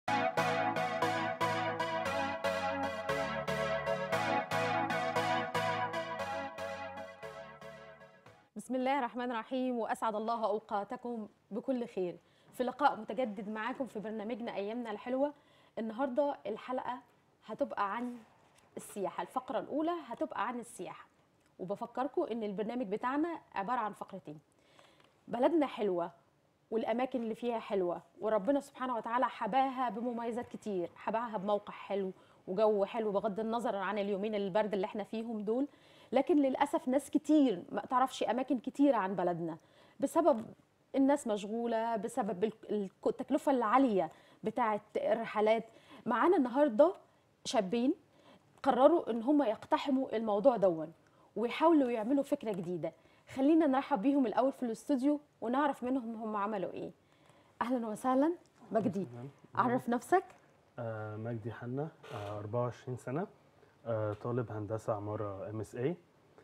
بسم الله الرحمن الرحيم واسعد الله اوقاتكم بكل خير في لقاء متجدد معاكم في برنامجنا ايامنا الحلوه النهارده الحلقه هتبقى عن السياحه الفقره الاولى هتبقى عن السياحه وبفكركم ان البرنامج بتاعنا عباره عن فقرتين بلدنا حلوه والاماكن اللي فيها حلوه وربنا سبحانه وتعالى حباها بمميزات كتير حباها بموقع حلو وجو حلو بغض النظر عن اليومين البرد اللي احنا فيهم دول لكن للاسف ناس كتير ما تعرفش اماكن كتيره عن بلدنا بسبب الناس مشغوله بسبب ال- التكلفه العاليه بتاعه الرحلات معانا النهارده شابين قرروا ان هم يقتحموا الموضوع دون ويحاولوا يعملوا فكره جديده خلينا نرحب بيهم الاول في الاستوديو ونعرف منهم هم عملوا ايه اهلا وسهلا مجدي عرف نفسك آه، مجدي حنا آه، 24 سنة آه، طالب هندسة عمارة ام اس اي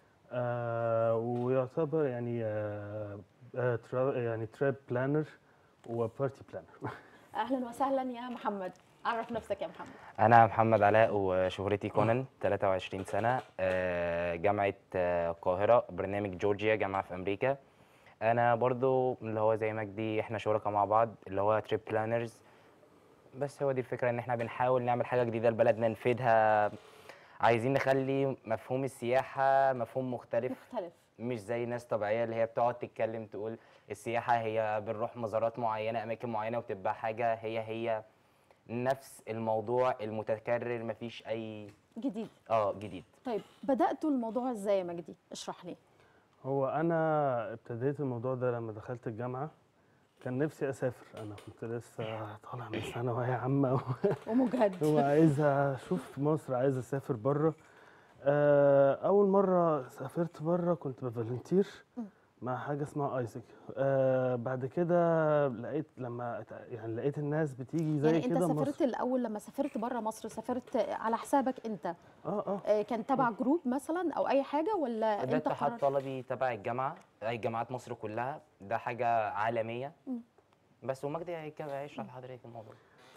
ويعتبر يعني آه، آه، ترا- يعني تراب بلانر وبارتي بلانر اهلا وسهلا يا محمد عرف نفسك يا محمد أنا محمد علاء وشهرتي كونان 23 سنة آه، جامعة آه، القاهرة برنامج جورجيا جامعة في أمريكا أنا برضو اللي هو زي مجدي إحنا شركاء مع بعض اللي هو تريب بلانرز بس هو دي الفكرة إن إحنا بنحاول نعمل حاجة جديدة لبلدنا نفيدها عايزين نخلي مفهوم السياحة مفهوم مختلف مختلف مش زي ناس طبيعية اللي هي بتقعد تتكلم تقول السياحة هي بنروح مزارات معينة أماكن معينة وبتبقى حاجة هي هي نفس الموضوع المتكرر مفيش أي جديد اه جديد طيب بداتوا الموضوع ازاي يا مجدي اشرح لي هو أنا ابتديت الموضوع ده لما دخلت الجامعة كان نفسي أسافر أنا كنت لسه طالع من ثانوية عامة ومجهد وعايز أشوف مصر عايز أسافر بره آه، أول مرة سافرت بره كنت بفولنتير مع حاجة اسمها ايزك آه بعد كده لقيت لما ات- يعني لقيت الناس بتيجي زي يعني انت كده سافرت مصر الاول لما سافرت بره مصر سافرت على حسابك انت اه اه آه، كان تبع جروب مثلا او اي حاجه ولا ده انت اتحاد قررت طلبي تبع الجامعة أي جامعات مصر كلها ده حاجة عالمية بس ومجدي هيك- هيشرح لحضرتك الموضوع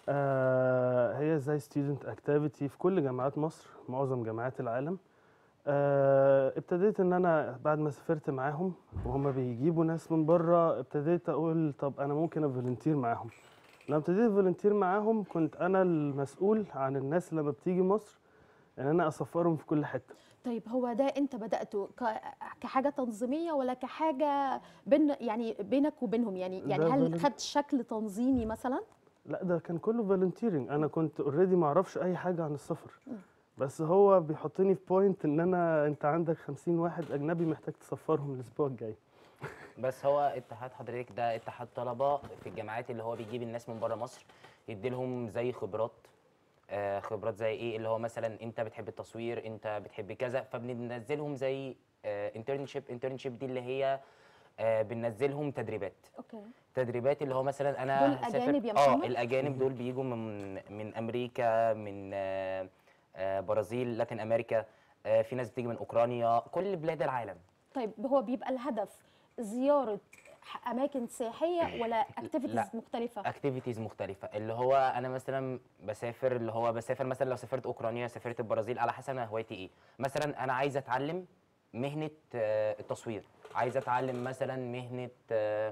آه هي زي ستودنت اكتيفيتي في كل جامعات مصر معظم جامعات العالم آه ابتديت ان انا بعد ما سافرت معاهم وهم بيجيبوا ناس من بره ابتديت اقول طب انا ممكن افولنتير معاهم لما ابتديت فولنتير معاهم كنت انا المسؤول عن الناس لما بتيجي مصر ان انا اسفرهم في كل حته طيب هو ده انت بداته ك- كحاجه تنظيميه ولا كحاجه بين يعني بينك وبينهم يعني يعني ده هل volun- خدت شكل تنظيمي مثلا لا ده كان كله فولنتيرنج انا كنت اوريدي ما اعرفش اي حاجه عن السفر بس هو بيحطني في بوينت ان انا انت عندك 50 واحد اجنبي محتاج تسفرهم الاسبوع الجاي بس هو اتحاد حضرتك ده اتحاد طلبة في الجامعات اللي هو بيجيب الناس من بره مصر يدي لهم زي خبرات آه خبرات زي ايه اللي هو مثلا انت بتحب التصوير انت بتحب كذا فبننزلهم زي انترنشيب انترنشيب دي اللي هي آه بننزلهم تدريبات اوكي تدريبات اللي هو مثلا انا دول هسافر- أجانب يا اه محمد؟ الاجانب دول بيجوا من من امريكا من آه، آه، برازيل لاتين امريكا آه، في ناس بتيجي من اوكرانيا كل بلاد العالم طيب هو بيبقى الهدف زياره ح- اماكن سياحيه ولا اكتيفيتيز لا. مختلفه اكتيفيتيز مختلفه اللي هو انا مثلا بسافر اللي هو بسافر مثلا لو سافرت اوكرانيا سافرت البرازيل على حسب انا هوايتي ايه مثلا انا عايز اتعلم مهنه آه، التصوير عايز اتعلم مثلا مهنه آه،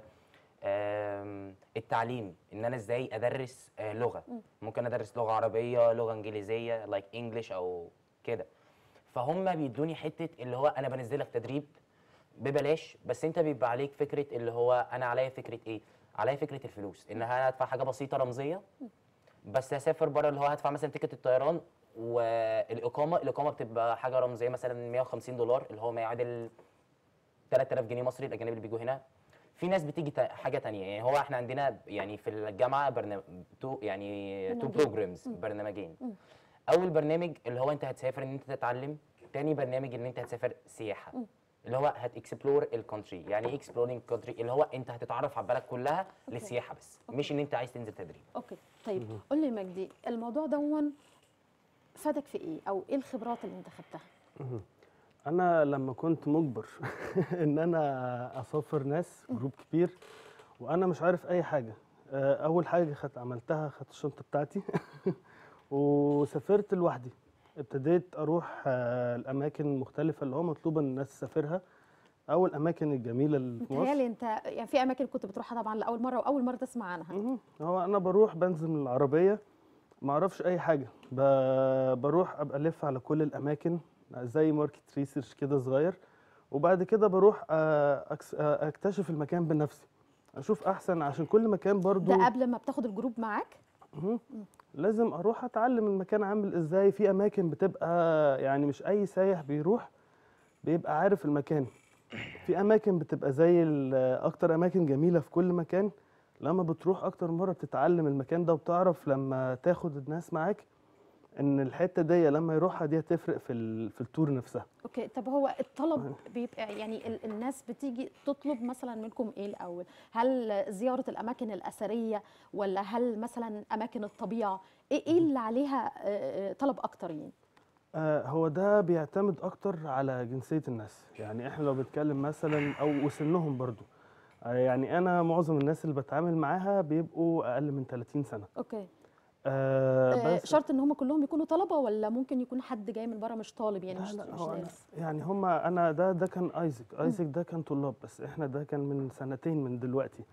آم، التعليم ان انا ازاي ادرس آه، لغه ممكن ادرس لغه عربيه لغه انجليزيه لايك like انجلش او كده فهم بيدوني حته اللي هو انا بنزلك تدريب ببلاش بس انت بيبقى عليك فكره اللي هو انا عليا فكره ايه عليا فكره الفلوس ان انا هدفع حاجه بسيطه رمزيه بس هسافر بره اللي هو هدفع مثلا تيكت الطيران والاقامه الاقامه بتبقى حاجه رمزيه مثلا 150 دولار اللي هو ما يعادل 3000 جنيه مصري الاجانب اللي بيجوا هنا في ناس بتيجي تا- حاجه تانية يعني هو احنا عندنا يعني في الجامعه برنامج تو يعني تو برنامجين. بروجرامز برنامجين اول برنامج اللي هو انت هتسافر ان انت تتعلم تاني برنامج ان انت هتسافر سياحه اللي هو هتكسبلور الكونتري يعني ايه اكسبلورينج كونتري اللي هو انت هتتعرف على البلد كلها للسياحه بس مش ان انت عايز تنزل تدريب اوكي طيب قول لي مجدي الموضوع دون فادك في ايه او ايه الخبرات اللي انت خدتها انا لما كنت مجبر ان انا اسافر ناس جروب كبير وانا مش عارف اي حاجه آه، اول حاجه خدت عملتها خدت الشنطه بتاعتي وسافرت لوحدي ابتديت اروح آه، الاماكن المختلفه اللي هو مطلوب ان الناس تسافرها او الاماكن الجميله اللي في مصر متهيألي انت يعني في اماكن كنت بتروحها طبعا لاول مره واول مره تسمع عنها مهم. هو انا بروح بنزل من العربيه ما اعرفش اي حاجه ب... بروح ابقى الف على كل الاماكن زي ماركت ريسيرش كده صغير وبعد كده بروح آه، أكس... آه، اكتشف المكان بنفسي اشوف احسن عشان كل مكان برضو ده قبل ما بتاخد الجروب معاك مهم. لازم اروح اتعلم المكان عامل ازاي في اماكن بتبقى يعني مش اي سايح بيروح بيبقى عارف المكان في اماكن بتبقى زي ال- اكتر اماكن جميله في كل مكان لما بتروح اكتر مره بتتعلم المكان ده وبتعرف لما تاخد الناس معاك ان الحته دي لما يروحها دي هتفرق في ال- في التور نفسها اوكي طب هو الطلب بيبقى يعني ال- الناس بتيجي تطلب مثلا منكم ايه الاول هل زياره الاماكن الاثريه ولا هل مثلا اماكن الطبيعه ايه ايه اللي عليها آه، آه، طلب اكتر يعني آه، هو ده بيعتمد اكتر على جنسيه الناس يعني احنا لو بنتكلم مثلا او وسنهم برضو آه، يعني انا معظم الناس اللي بتعامل معاها بيبقوا اقل من 30 سنه اوكي آه آه، بس شرط ان هم كلهم يكونوا طلبه ولا ممكن يكون حد جاي من بره مش طالب يعني لا مش لا مش هو أنا دارس يعني هما انا ده ده كان ايزك ايزك ده كان طلاب بس احنا ده كان من سنتين من دلوقتي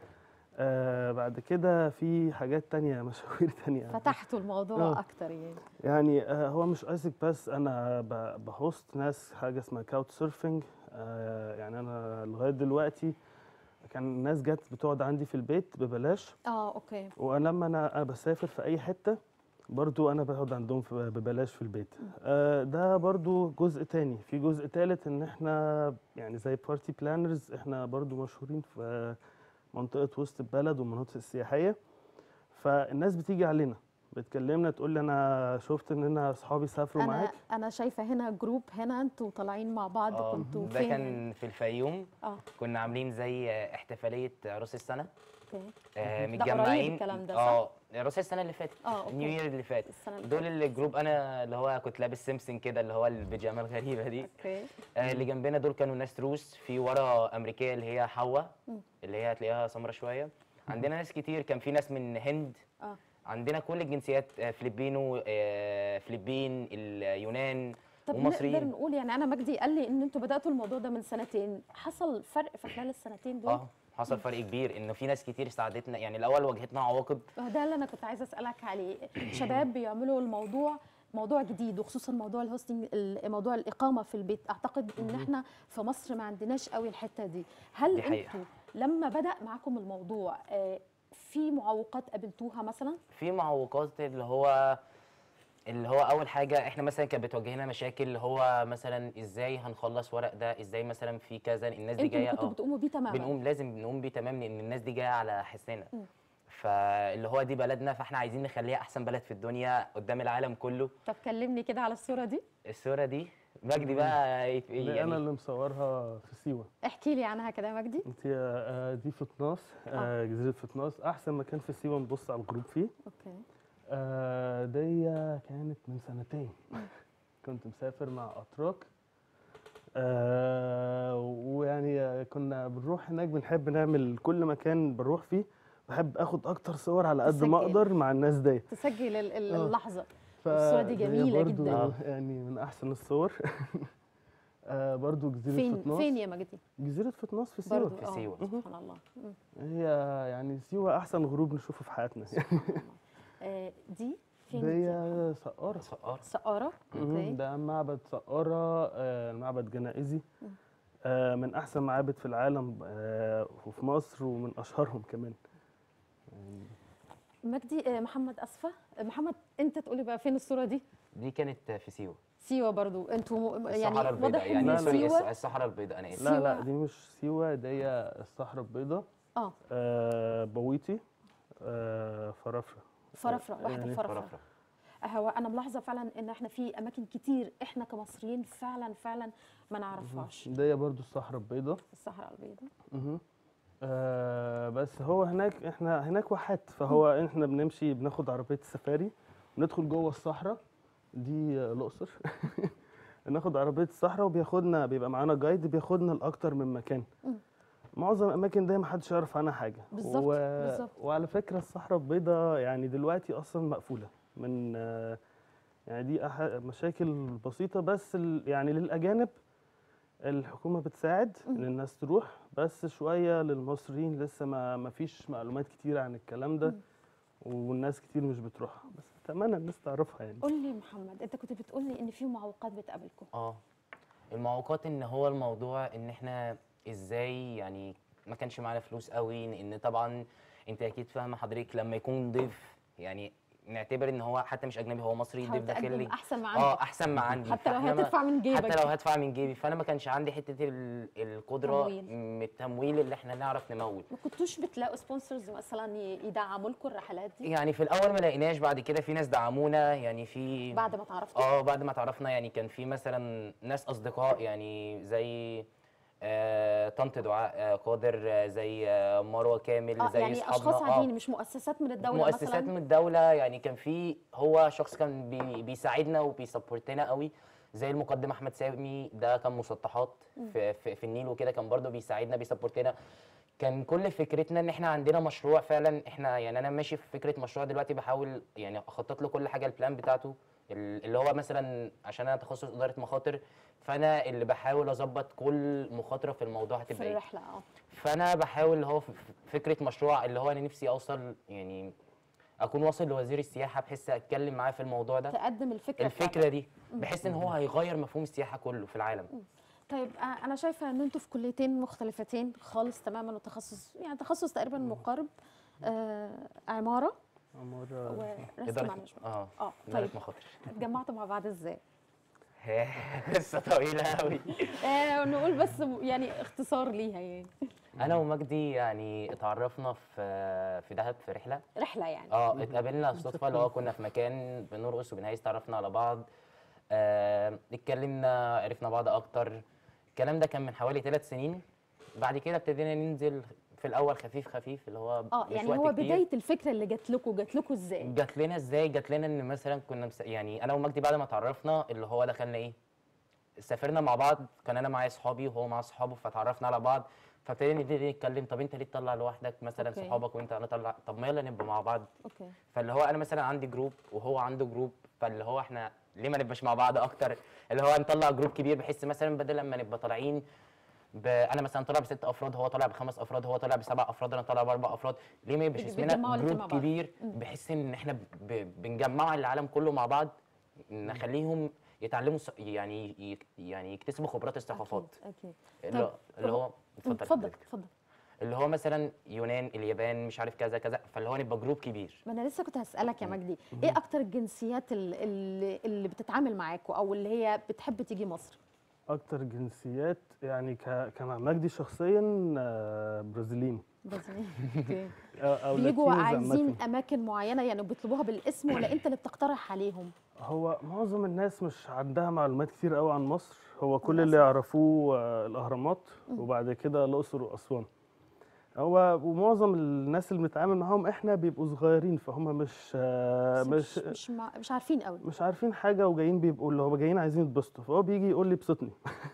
آه بعد كده في حاجات تانية مشاوير تانية فتحتوا الموضوع آه. اكتر يعني يعني آه هو مش ايزك بس انا ب- بهوست ناس حاجة اسمها كاوت سيرفنج آه يعني انا لغاية دلوقتي كان ناس جت بتقعد عندي في البيت ببلاش اه اوكي ولما انا أنا بسافر في اي حته برضو انا بقعد عندهم في ببلاش في البيت آه ده برضو جزء تاني في جزء تالت ان احنا يعني زي بارتي بلانرز احنا برضو مشهورين في منطقه وسط البلد والمناطق السياحيه فالناس بتيجي علينا بتكلمنا تقول لي انا شفت ان انا اصحابي سافروا انا معاك انا شايفه هنا جروب هنا انتوا طالعين مع بعض آه، كنتوا ده فين كان يعني؟ في الفيوم اه كنا عاملين زي احتفاليه راس السنه اوكي آه، ده قريب متجمعين الكلام ده، صح؟ اه راس السنه اللي فاتت اه اوكي النيو يير اللي فات السنه اللي دول فاتت. الجروب انا اللي هو كنت لابس سيمسون كده اللي هو البيجامه الغريبه دي اوكي آه، اللي جنبنا دول كانوا ناس روس في ورا امريكيه اللي هي حواء مم. اللي هي هتلاقيها سمرة شويه عندنا ناس كتير كان في ناس من هند اه عندنا كل الجنسيات آه، فلبينو آه، فلبين اليونان طب نقدر ومصريين نقول يعني انا مجدي قال لي ان انتوا بداتوا الموضوع ده من سنتين حصل فرق في خلال السنتين دول اه حصل فرق كبير انه في ناس كتير ساعدتنا يعني الاول واجهتنا عواقب آه، ده اللي انا كنت عايزه اسالك عليه شباب بيعملوا الموضوع موضوع جديد وخصوصا موضوع الهوستنج ال- موضوع الاقامه في البيت اعتقد ان احنا في مصر ما عندناش قوي الحته دي هل دي حقيقة. انتوا لما بدا معاكم الموضوع آه، في معوقات قابلتوها مثلا في معوقات اللي هو اللي هو اول حاجه احنا مثلا كانت بتواجهنا مشاكل اللي هو مثلا ازاي هنخلص ورق ده ازاي مثلا في كذا الناس دي انتوا اللي جايه كنتوا اه بتقوموا بيه تماما بنقوم لازم نقوم بيه تمام لان الناس دي جايه على حسنا مم. فاللي هو دي بلدنا فاحنا عايزين نخليها احسن بلد في الدنيا قدام العالم كله طب كلمني كده على الصوره دي الصوره دي مجدي بقى يت- دي انا يعني اللي مصورها في سيوه احكي لي عنها كده يا مجدي انت آه، دي فتناس آه، جزيره فتناس احسن مكان في سيوه نبص على الجروب فيه اوكي آه دي كانت من سنتين كنت مسافر مع اتراك آه ويعني كنا بنروح هناك بنحب نعمل كل مكان بنروح فيه بحب اخد اكتر صور على قد ما تسجل. اقدر مع الناس دي تسجل ال- ال- آه. اللحظه الصورة دي فدي جميلة برضو جداً. يعني من احسن الصور آه برضو جزيره فين فتناس فين يا مجدي جزيره فتناس في سيوه برضو في آه، سيوة. سبحان الله مم. هي يعني سيوه احسن غروب نشوفه في حياتنا آه، دي فين دي دي سقاره سقار سقارة مهم. اوكي ده معبد سقارة آه، معبد جنائزي مم. آه، من أحسن معابد في العالم آه، وفي مصر ومن أشهرهم كمان مجدي آه، محمد اسفه آه، محمد انت تقولي بقى فين الصوره دي دي كانت في سيوه سيوه برضو انتوا م- يعني الصحراء البيضاء واضح يعني ان لا، لا. سوري الص- سيوه الصحراء البيضاء انا اسف لا لا سيوة. دي مش سيوة دي الصحراء البيضاء اه آه، بويتي آه، فرافرة فرافره واحده يعني فرافره فرافرة. هو انا ملاحظه فعلا ان احنا في اماكن كتير احنا كمصريين فعلا فعلا ما نعرفهاش دي برضو الصحراء البيضاء الصحراء البيضاء مهم. آه، بس هو هناك احنا هناك واحات فهو احنا بنمشي بناخد عربية السفاري ندخل جوه الصحراء دي آه، الأقصر ناخد عربية الصحراء وبياخدنا بيبقى معانا جايد بياخدنا لأكتر من مكان مم. معظم الاماكن دي ما حدش يعرف عنها حاجه بالظبط، و... بالظبط. وعلى فكره الصحراء البيضاء يعني دلوقتي اصلا مقفوله من آه، يعني دي أح... مشاكل بسيطه بس ال... يعني للاجانب الحكومه بتساعد ان الناس تروح بس شويه للمصريين لسه ما ما فيش معلومات كتير عن الكلام ده والناس كتير مش بتروحها بس اتمنى الناس تعرفها يعني قول لي محمد انت كنت بتقول لي ان في معوقات بتقابلكم اه المعوقات ان هو الموضوع ان احنا ازاي يعني ما كانش معانا فلوس قوي لان طبعا انت اكيد فاهمه حضرتك لما يكون ضيف يعني نعتبر ان هو حتى مش اجنبي هو مصري حاول ضيف داخل تقدم لي احسن ما اه عندك احسن ما عندي حتى لو فإحنا ما- هتدفع من جيبك حتى لو هدفع من جيبي فانا ما كانش عندي حته ال- القدره تمويل. من التمويل اللي احنا نعرف نمول ما كنتوش بتلاقوا سبونسرز مثلا ي- يدعموا لكم الرحلات دي يعني في الاول ما لقيناش بعد كده في ناس دعمونا يعني في بعد ما تعرفتوا اه بعد ما تعرفنا يعني كان في مثلا ناس اصدقاء يعني زي آه طنط دعاء آه قادر آه زي آه مروه كامل اه زي يعني اصحابنا اشخاص آه، عاديين مش مؤسسات من الدوله مؤسسات مثلا من الدوله يعني كان في هو شخص كان بي بيساعدنا وبيسبورتنا قوي زي المقدم احمد سامي ده كان مسطحات في, في, في النيل وكده كان برضه بيساعدنا بيسبورتنا كان كل فكرتنا ان احنا عندنا مشروع فعلا احنا يعني انا ماشي في فكره مشروع دلوقتي بحاول يعني اخطط له كل حاجه البلان بتاعته ال- اللي هو مثلا عشان انا تخصص اداره مخاطر فانا اللي بحاول اظبط كل مخاطره في الموضوع في هتبقى ايه الرحله اه فانا بحاول اللي هو في في فكره مشروع اللي هو انا نفسي اوصل يعني اكون واصل لوزير السياحه بحيث اتكلم معاه في الموضوع ده تقدم الفكره الفكره بتاعتك. دي بحيث ان هو هيغير مفهوم السياحه كله في العالم طيب آه، انا شايفه ان انتوا في كليتين مختلفتين خالص تماما وتخصص يعني تخصص تقريبا مقارب آه عماره عمارة ورسم اداره مانجمنت اه اه اداره طيب مخاطر اتجمعتوا مع بعض ازاي؟ قصه طويله قوي آه نقول بس م- يعني اختصار ليها يعني انا ومجدي يعني اتعرفنا في في دهب في رحله رحله يعني اه اتقابلنا صدفه اللي هو كنا في مكان بنرقص وبنهيس تعرفنا على بعض آه اتكلمنا عرفنا بعض اكتر الكلام ده كان من حوالي ثلاث سنين بعد كده ابتدينا ننزل في الاول خفيف خفيف اللي هو اه مش يعني وقت هو كتير. بدايه الفكره اللي جات لكم جات لكم ازاي؟ جات لنا ازاي جات لنا ان مثلا كنا مس... يعني انا ومجدي بعد ما اتعرفنا اللي هو دخلنا ايه سافرنا مع بعض كان انا معايا اصحابي وهو مع اصحابه فتعرفنا على بعض فابتدينا نبتدي نتكلم طب انت ليه تطلع لوحدك مثلا أوكي. صحابك وانت انا طلع طب ما يلا نبقى مع بعض اوكي فاللي هو انا مثلا عندي جروب وهو عنده جروب فاللي هو احنا ليه ما نبقاش مع بعض اكتر اللي هو نطلع جروب كبير بحيث مثلا بدل لما نبقى طالعين ب... انا مثلا طالع بست افراد هو طالع بخمس افراد هو طالع بسبع افراد انا طالع باربع افراد ليه ما يبقاش بتجمعوا اسمنا الاتنين مع جروب بعض. كبير بحيث ان احنا ب... بنجمع العالم كله مع بعض نخليهم يتعلموا س- يعني ي... يعني يكتسبوا خبرات الثقافات اكيد اكيد اللي, طب- اللي هو اتفضل اتفضل حضرتك. اتفضل اللي هو مثلا يونان اليابان مش عارف كذا كذا فاللي هو نبقى جروب كبير ما انا لسه كنت هسالك يا مجدي ايه اكتر الجنسيات ال- اللي, اللي بتتعامل معاكوا او اللي هي بتحب تيجي مصر اكتر جنسيات يعني ك... كمع مجدي شخصيا آه، برازيليين برازيليين اوكي أو أو بيجوا لاتينوز عايزين عامة. اماكن معينه يعني بيطلبوها بالاسم ولا انت اللي بتقترح عليهم هو معظم الناس مش عندها معلومات كتير قوي عن مصر هو كل اللي للأسف. يعرفوه آه، الاهرامات وبعد كده الاقصر واسوان هو ومعظم الناس اللي بنتعامل معاهم احنا بيبقوا صغيرين فهم مش آه، بس مش مش مش, مع- مش عارفين قوي مش عارفين حاجه وجايين بيبقوا اللي هو جايين عايزين يتبسطوا فهو بيجي يقول لي ابسطني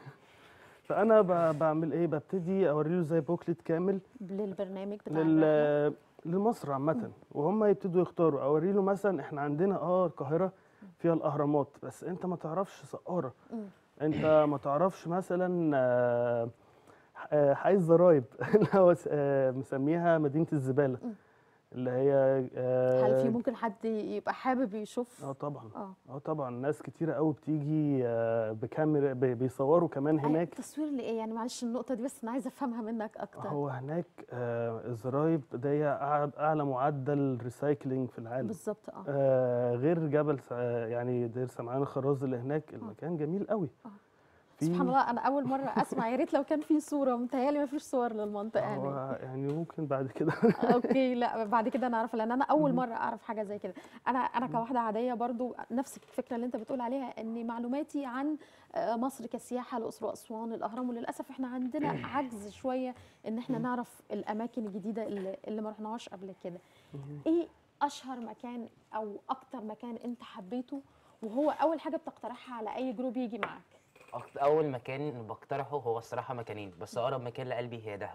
فانا ب- بعمل ايه ببتدي اوري له زي بوكلت كامل للبرنامج بتاع الرحلة. لل لمصر عامة وهم يبتدوا يختاروا اوري له مثلا احنا عندنا اه القاهرة فيها الاهرامات بس انت ما تعرفش سقارة مم. انت ما تعرفش مثلا آه، آه، حي الزرايب اللي هو س- آه، مسميها مدينة الزبالة مم. اللي هي هل في اه ممكن حد يبقى حابب يشوف آه، طبعا اه اه طبعا ناس كتيرة قوي بتيجي آه، بكاميرا ب- بيصوروا كمان أي هناك تصوير لايه يعني معلش النقطه دي بس انا عايزه افهمها منك اكتر هو هناك آه، الزرايب ده أع- اعلى معدل ريسايكلينج في العالم بالظبط اه آه غير جبل س- آه يعني دير سمعان الخراز اللي هناك المكان جميل قوي آه. في سبحان الله انا اول مره اسمع يا ريت لو كان في صوره متهيألي ما فيش صور للمنطقه هناك هو يعني ممكن بعد كده اوكي لا بعد كده نعرف لان انا اول مره اعرف حاجه زي كده انا انا كواحده عاديه برضو نفس الفكره اللي انت بتقول عليها ان معلوماتي عن آه، مصر كسياحه الاقصر واسوان الاهرام وللاسف احنا عندنا عجز شويه ان احنا نعرف الاماكن الجديده اللي, اللي ما رحناهاش قبل كده ايه اشهر مكان او اكتر مكان انت حبيته وهو اول حاجه بتقترحها على اي جروب يجي معاك أكت- اول مكان بقترحه هو الصراحه مكانين بس اقرب مكان لقلبي هي دهب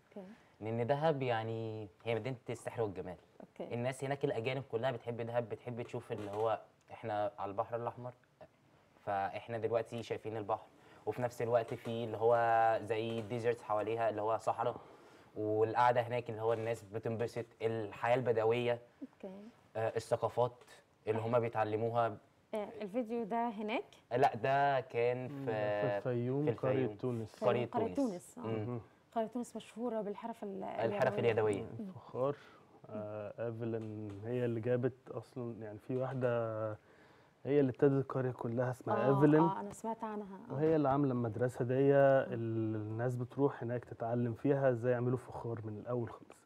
اوكي لان دهب يعني هي مدينه السحر والجمال اوكي الناس هناك الاجانب كلها بتحب دهب بتحب تشوف اللي هو احنا على البحر الاحمر فاحنا دلوقتي شايفين البحر وفي نفس الوقت في اللي هو زي ديزرتس حواليها اللي هو صحراء والقعده هناك اللي هو الناس بتنبسط الحياه البدويه اوكي آه، الثقافات اللي هما بيتعلموها آه، الفيديو ده هناك لا ده كان في في الفيوم في قرية الفيوم. تونس في قرية قرية تونس. تونس آه. مم. قرية تونس مشهورة بالحرف ال- الحرف اليدويه فخار آه ايفلين هي اللي جابت اصلا يعني في واحده هي اللي ابتدت القريه كلها اسمها آه ايفلين اه انا سمعت عنها آه. وهي اللي عامله المدرسه دي ال- الناس بتروح هناك تتعلم فيها ازاي يعملوا فخار من الاول خالص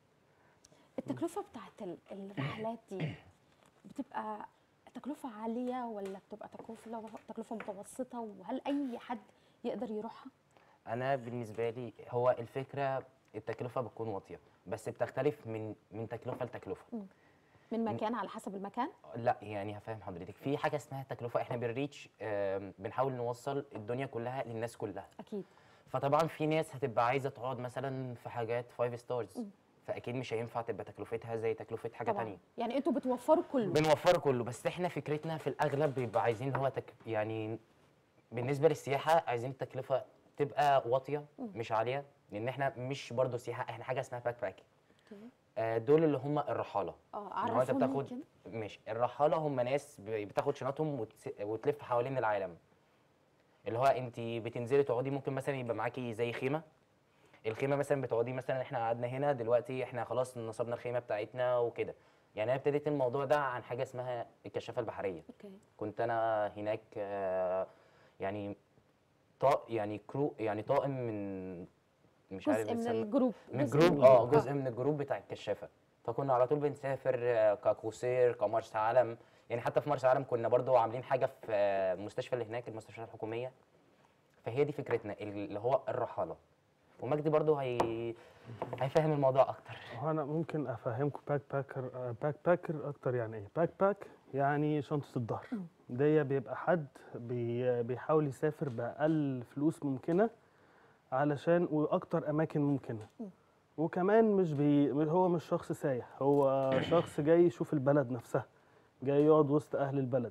التكلفة بتاعت ال- الرحلات دي بتبقى تكلفة عالية ولا بتبقى تكلفة تكلفة متوسطة وهل أي حد يقدر يروحها؟ انا بالنسبه لي هو الفكره التكلفه بتكون واطيه بس بتختلف من من تكلفه لتكلفه من مكان على حسب المكان؟ لا يعني هفهم حضرتك في حاجه اسمها تكلفه احنا بنريتش آم، بنحاول نوصل الدنيا كلها للناس كلها أكيد فطبعا في ناس هتبقى عايزه تقعد مثلا في حاجات فايف ستارز فاكيد مش هينفع تبقى تكلفتها زي تكلفه حاجه طبعا تانية يعني أنتوا بتوفروا كله بنوفر كله بس احنا فكرتنا في الاغلب بيبقى عايزين اللي هو تك يعني بالنسبه للسياحه عايزين التكلفه تبقى واطيه مش عاليه لان احنا مش برضو سياحه احنا حاجه اسمها باك باك أوكي. آه، دول اللي هم الرحاله اه اللي هو انت عرفوني بتاخد كده مش الرحاله هم ناس ب- بتاخد شنطهم وتس... وتلف حوالين العالم اللي هو انت بتنزلي تقعدي ممكن مثلا يبقى معاكي زي خيمه الخيمه مثلا بتقعدي مثلا احنا قعدنا هنا دلوقتي احنا خلاص نصبنا الخيمه بتاعتنا وكده يعني انا ابتديت الموضوع ده عن حاجه اسمها الكشافه البحريه أوكي كنت انا هناك آه، يعني طا يعني كرو يعني طاقم من مش عارف جزء من بيتسمى- الجروب من جزء الجروب من اه الجروب. جزء من الجروب بتاع الكشافه فكنا على طول بنسافر آه، كقصير كمرسى علم يعني حتى في مرسى علم كنا برضو عاملين حاجه في آه، المستشفى اللي هناك المستشفى الحكوميه فهي دي فكرتنا اللي هو الرحاله ومجدي برضو هي هيفهم الموضوع اكتر هو انا ممكن افهمكم باك باكر باك باكر اكتر يعني ايه باك باك يعني شنطه الظهر دي بيبقى حد بي بيحاول يسافر باقل فلوس ممكنه علشان واكتر اماكن ممكنه وكمان مش بي هو مش شخص سايح هو شخص جاي يشوف البلد نفسها جاي يقعد وسط اهل البلد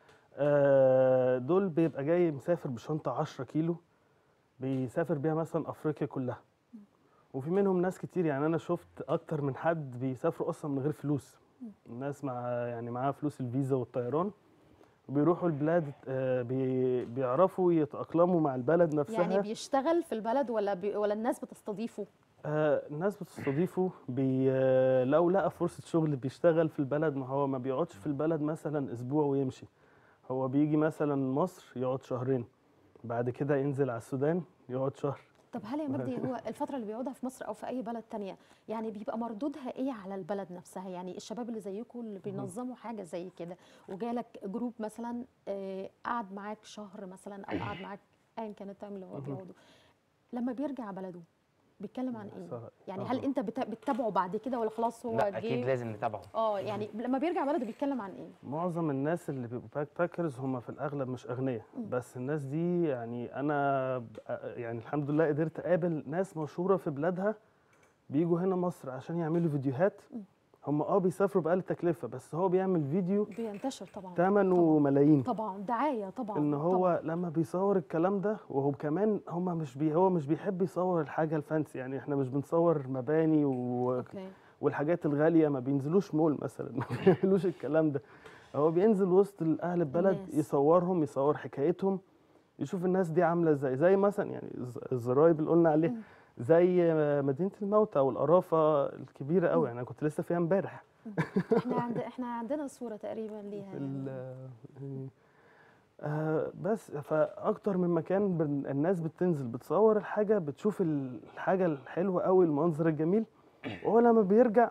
آه، دول بيبقى جاي مسافر بشنطه 10 كيلو بيسافر بيها مثلا افريقيا كلها وفي منهم ناس كتير يعني انا شفت اكتر من حد بيسافروا اصلا من غير فلوس الناس مع يعني معاها فلوس الفيزا والطيران وبيروحوا البلاد آه، بي بيعرفوا يتأقلموا مع البلد نفسها يعني بيشتغل في البلد ولا بي ولا الناس بتستضيفه؟ آه، الناس بتستضيفه بي آه، لو لقى فرصة شغل بيشتغل في البلد ما هو ما بيقعدش في البلد مثلا أسبوع ويمشي هو بيجي مثلا مصر يقعد شهرين بعد كده ينزل على السودان يقعد شهر طب هل يا مجدي هو الفترة اللي بيقعدها في مصر أو في أي بلد تانية يعني بيبقى مردودها إيه على البلد نفسها؟ يعني الشباب اللي زيكم اللي بينظموا حاجة زي كده وجالك جروب مثلا آه، قعد معاك شهر مثلا أو قعد معاك أيا كان التايم اللي هو بيقعده لما بيرجع بلده بيتكلم عن إيه؟ صح- يعني آه. هل أنت بت- بتتابعه بعد كده ولا خلاص هو لا اكيد جه لازم نتابعه اه يعني لما بيرجع بلده بيتكلم عن إيه؟ معظم الناس اللي بيبقوا باك باكرز هم في الاغلب مش اغنياء بس الناس دي يعني انا ب- يعني الحمد لله قدرت اقابل ناس مشهوره في بلادها بيجوا هنا مصر عشان يعملوا فيديوهات هم اه بيسافروا بأقل تكلفه بس هو بيعمل فيديو بينتشر طبعا ثمنه ملايين طبعا دعاية طبعا ان طبعاً. هو لما بيصور الكلام ده وهو كمان هم مش بي هو مش بيحب يصور الحاجه الفانسي يعني احنا مش بنصور مباني و... اوكي والحاجات الغاليه ما بينزلوش مول مثلا ما بيعملوش الكلام ده هو بينزل وسط اهل البلد الناس. يصورهم يصور حكايتهم يشوف الناس دي عامله ازاي زي مثلا يعني الز- الزرايب اللي قلنا عليه زي مدينه الموتى والقرافه الكبيره قوي يعني انا كنت لسه فيها امبارح احنا عند احنا عندنا صورة تقريبا ليها في يعني. ال- آه بس فاكتر من مكان بن- الناس بتنزل بتصور الحاجه بتشوف الحاجه الحلوه قوي المنظر الجميل وهو لما بيرجع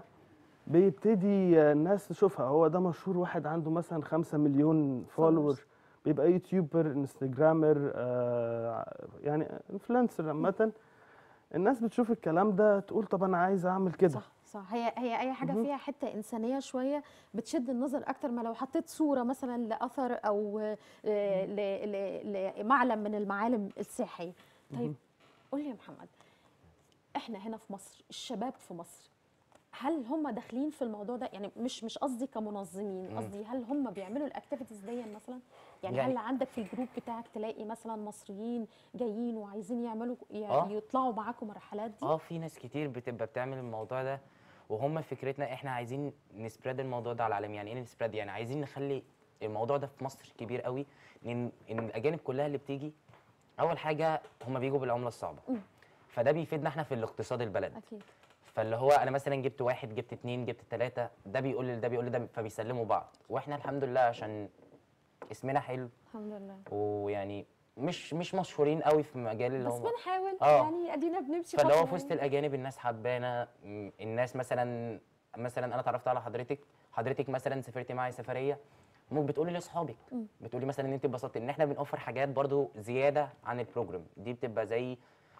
بيبتدي آه، الناس تشوفها هو ده مشهور واحد عنده مثلا خمسة مليون فولور بيبقى يوتيوبر انستجرامر آه يعني انفلونسر عامه الناس بتشوف الكلام ده تقول طب انا عايز اعمل كده صح صح هي هي اي حاجه فيها حته انسانيه شويه بتشد النظر اكتر ما لو حطيت صوره مثلا لاثر او آه، ل- ل- لمعلم من المعالم السياحيه طيب قول لي يا محمد احنا هنا في مصر الشباب في مصر هل هم داخلين في الموضوع ده يعني مش مش قصدي كمنظمين مم. قصدي هل هم بيعملوا الاكتيفيتيز دي مثلا يعني, يعني- هل عندك في الجروب بتاعك تلاقي مثلا مصريين جايين وعايزين يعملوا ي- آه. يطلعوا معاكم الرحلات دي اه في ناس كتير بتبقى بتعمل الموضوع ده وهم فكرتنا احنا عايزين نسبريد الموضوع ده على العالم يعني ايه نسبريد يعني عايزين نخلي الموضوع ده في مصر كبير قوي ان ان الاجانب كلها اللي بتيجي اول حاجه هم بيجوا بالعمله الصعبه مم. فده بيفيدنا احنا في الاقتصاد البلد اكيد فاللي هو انا مثلا جبت واحد جبت اتنين جبت تلاته ده بيقول لي ده بيقول لي ده فبيسلموا بعض واحنا الحمد لله عشان اسمنا حلو الحمد لله ويعني مش مش مشهورين قوي في مجال اللي بس هم بنحاول آه. يعني ادينا بنمشي فاللي هو خطوة في وسط يعني. الاجانب الناس حبانا م، الناس مثلا مثلا انا اتعرفت على حضرتك حضرتك مثلا سافرتي معايا سفريه ممكن بتقولي لاصحابك مم. بتقولي مثلا ان انت اتبسطتي ان احنا بنوفر حاجات برضو زياده عن البروجرام دي بتبقى زي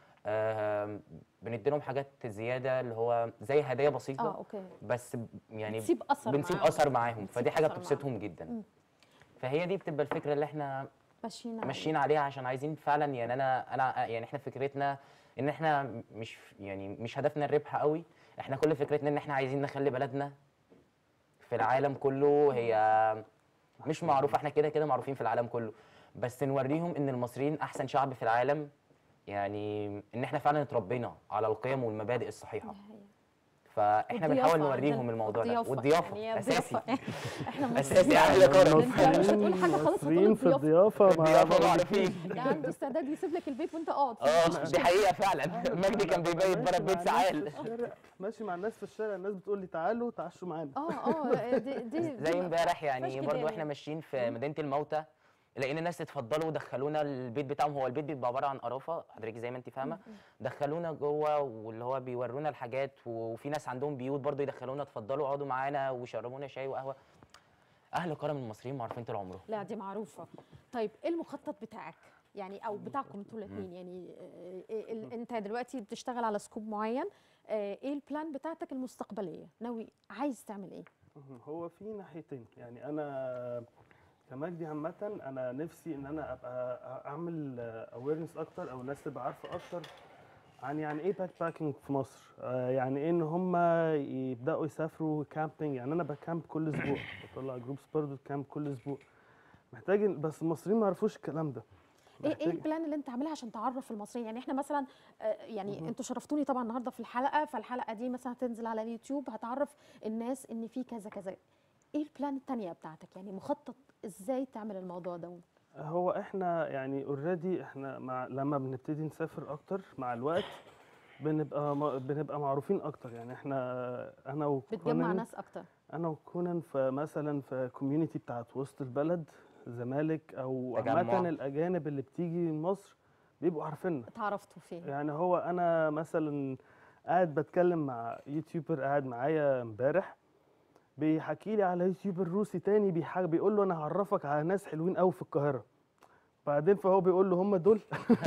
آه بندي لهم حاجات زياده اللي هو زي هدايا بسيطه اه اوكي بس ب- يعني بتسيب اثر بنسيب معاهم. اثر معاهم بتسيب فدي حاجه أثر بتبسطهم جدا مم. فهي دي بتبقى الفكره اللي احنا ماشيين عليه. ماشيين عليها عشان عايزين فعلا يعني انا انا يعني احنا فكرتنا ان احنا مش يعني مش هدفنا الربح قوي احنا كل فكرتنا ان احنا عايزين نخلي بلدنا في العالم كله هي مش معروفه احنا كده كده معروفين في العالم كله بس نوريهم ان المصريين احسن شعب في العالم يعني ان احنا فعلا اتربينا على القيم والمبادئ الصحيحه دي حقيقة. فاحنا والضيافة بنحاول نوريهم عندنا. الموضوع ده الضيافة. والضيافه يعني هي اساسي الضيافة. احنا أساسي مصريين. أحلى كرم. انت مش هتقول حاجه خالص هتقول مصريين في الضيافه الضيافه مع الضيافه بعض. معروفين يعني عنده استعداد يسيب لك البيت وانت قاعد اه دي حقيقه فعلا مجدي كان بيبيت بره البيت ساعات ماشي مع الناس في الشارع الناس بتقول لي تعالوا تعشوا معانا اه اه دي دي زي دي امبارح فيهاش يعني كده برضو يعني. احنا ماشيين في مدينه الموتى لقينا الناس اتفضلوا ودخلونا البيت بتاعهم هو البيت بيبقى عباره عن قرافه حضرتك زي ما انت فاهمه دخلونا جوه واللي هو بيورونا الحاجات وفي ناس عندهم بيوت برضو يدخلونا اتفضلوا اقعدوا معانا وشربونا شاي وقهوه اهل كرم المصريين معروفين طول عمرهم لا دي معروفه طيب ايه المخطط بتاعك يعني او بتاعكم انتوا الاثنين يعني آه، إيه ال- انت دلوقتي بتشتغل على سكوب معين آه، ايه البلان بتاعتك المستقبليه ناوي عايز تعمل ايه مهم. هو في ناحيتين يعني انا كمجدي عامة انا نفسي ان انا ابقى اعمل اويرنس اكتر او الناس تبقى عارفة اكتر عن يعني ايه باك باكينج في مصر آه، يعني ايه ان هم يبداوا يسافروا كامبينج يعني انا بكامب كل اسبوع بطلع جروبس برضه كامب كل اسبوع محتاج إن- بس المصريين ما يعرفوش الكلام ده ايه ايه محتاج- البلان اللي انت عاملها عشان تعرف المصريين يعني احنا مثلا آه، يعني انتوا شرفتوني طبعا النهارده في الحلقه فالحلقه دي مثلا هتنزل على اليوتيوب هتعرف الناس ان في كذا كذا ايه البلان التانية بتاعتك يعني مخطط ازاي تعمل الموضوع ده هو احنا يعني اوريدي احنا مع لما بنبتدي نسافر اكتر مع الوقت بنبقى ما بنبقى معروفين اكتر يعني احنا انا بتجمع وكونان ناس اكتر انا وكونان في مثلا في كوميونتي بتاعت وسط البلد زمالك او تجمع. عامه الاجانب اللي بتيجي مصر بيبقوا عارفيننا اتعرفتوا فيه يعني هو انا مثلا قاعد بتكلم مع يوتيوبر قاعد معايا امبارح بيحكي لي على يوتيوبر روسي تاني بيح- بيقول له انا هعرفك على ناس حلوين قوي في القاهره بعدين فهو بيقول له هم دول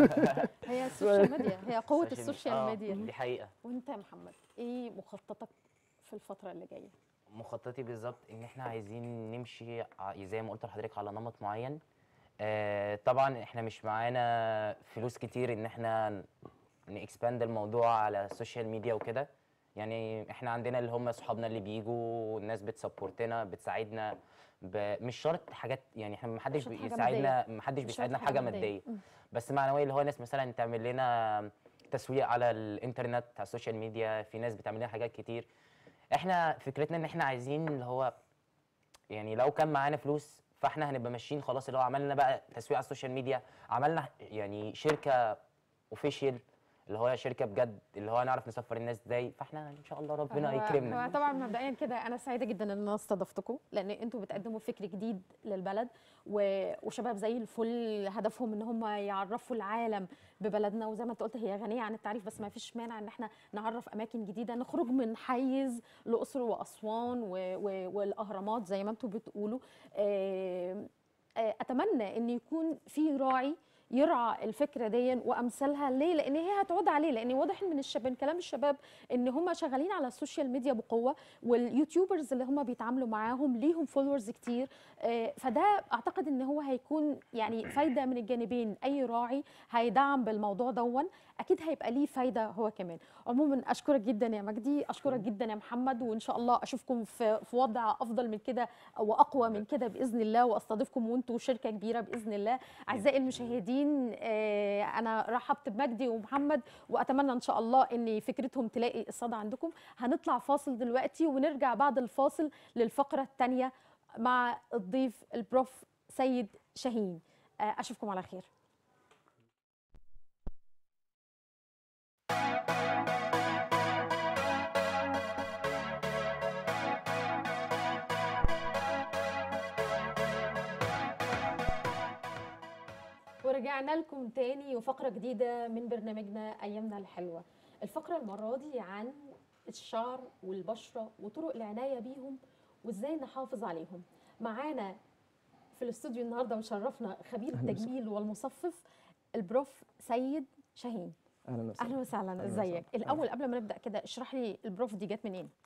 هي السوشيال ميديا هي قوه السوشيال آه، ميديا دي حقيقه وانت يا محمد ايه مخططك في الفتره اللي جايه مخططي بالظبط ان احنا عايزين نمشي ع- زي ما قلت لحضرتك على نمط معين آه طبعا احنا مش معانا فلوس كتير ان احنا نكسباند الموضوع على السوشيال ميديا وكده يعني احنا عندنا اللي هم اصحابنا اللي بيجوا الناس بتسبورتنا بتساعدنا ب... مش شرط حاجات يعني احنا محدش شرط حاجة بيساعدنا محدش مش بيساعدنا شرط حاجة بحاجه مادية. ماديه مم. بس معنويه اللي هو ناس مثلا تعمل لنا تسويق على الانترنت على السوشيال ميديا في ناس بتعمل لنا حاجات كتير احنا فكرتنا ان احنا عايزين اللي هو يعني لو كان معانا فلوس فاحنا هنبقى ماشيين خلاص اللي هو عملنا بقى تسويق على السوشيال ميديا عملنا يعني شركه اوفيشال اللي هو شركه بجد اللي هو نعرف نسفر الناس ازاي فاحنا ان شاء الله ربنا هو- يكرمنا هو طبعا مبدئيا كده انا سعيده جدا ان انا استضفتكم لان انتوا بتقدموا فكر جديد للبلد و- وشباب زي الفل هدفهم ان هم يعرفوا العالم ببلدنا وزي ما انت قلت هي غنيه عن التعريف بس ما فيش مانع ان احنا نعرف اماكن جديده نخرج من حيز الاقصر واسوان و- و- والاهرامات زي ما انتوا بتقولوا آه، آه، اتمنى ان يكون في راعي يرعى الفكره دي وامثالها ليه لان هي هتعود عليه لان واضح من الشباب من كلام الشباب ان هم شغالين على السوشيال ميديا بقوه واليوتيوبرز اللي هم بيتعاملوا معاهم ليهم فولورز كتير آه، فده اعتقد ان هو هيكون يعني فايده من الجانبين اي راعي هيدعم بالموضوع دون اكيد هيبقى ليه فايده هو كمان عموما اشكرك جدا يا مجدي اشكرك جدا يا محمد وان شاء الله اشوفكم في في وضع افضل من كده واقوى من كده باذن الله واستضيفكم وانتوا شركه كبيره باذن الله اعزائي المشاهدين آه، انا رحبت بمجدي ومحمد واتمنى ان شاء الله ان فكرتهم تلاقي الصدى عندكم هنطلع فاصل دلوقتي ونرجع بعد الفاصل للفقره الثانيه مع الضيف البروف سيد شاهين آه، اشوفكم على خير ورجعنا لكم تاني وفقرة جديدة من برنامجنا أيامنا الحلوة الفقرة المرة دي عن الشعر والبشرة وطرق العناية بيهم وإزاي نحافظ عليهم معانا في الاستوديو النهاردة مشرفنا خبير أهلا وسهلا. التجميل والمصفف البروف سيد شاهين اهلا وسهلا أهلا وسهلا أهلاً ازيك وسهلاً. الأول قبل ما نبدأ كده اشرح لي البروف دي جت منين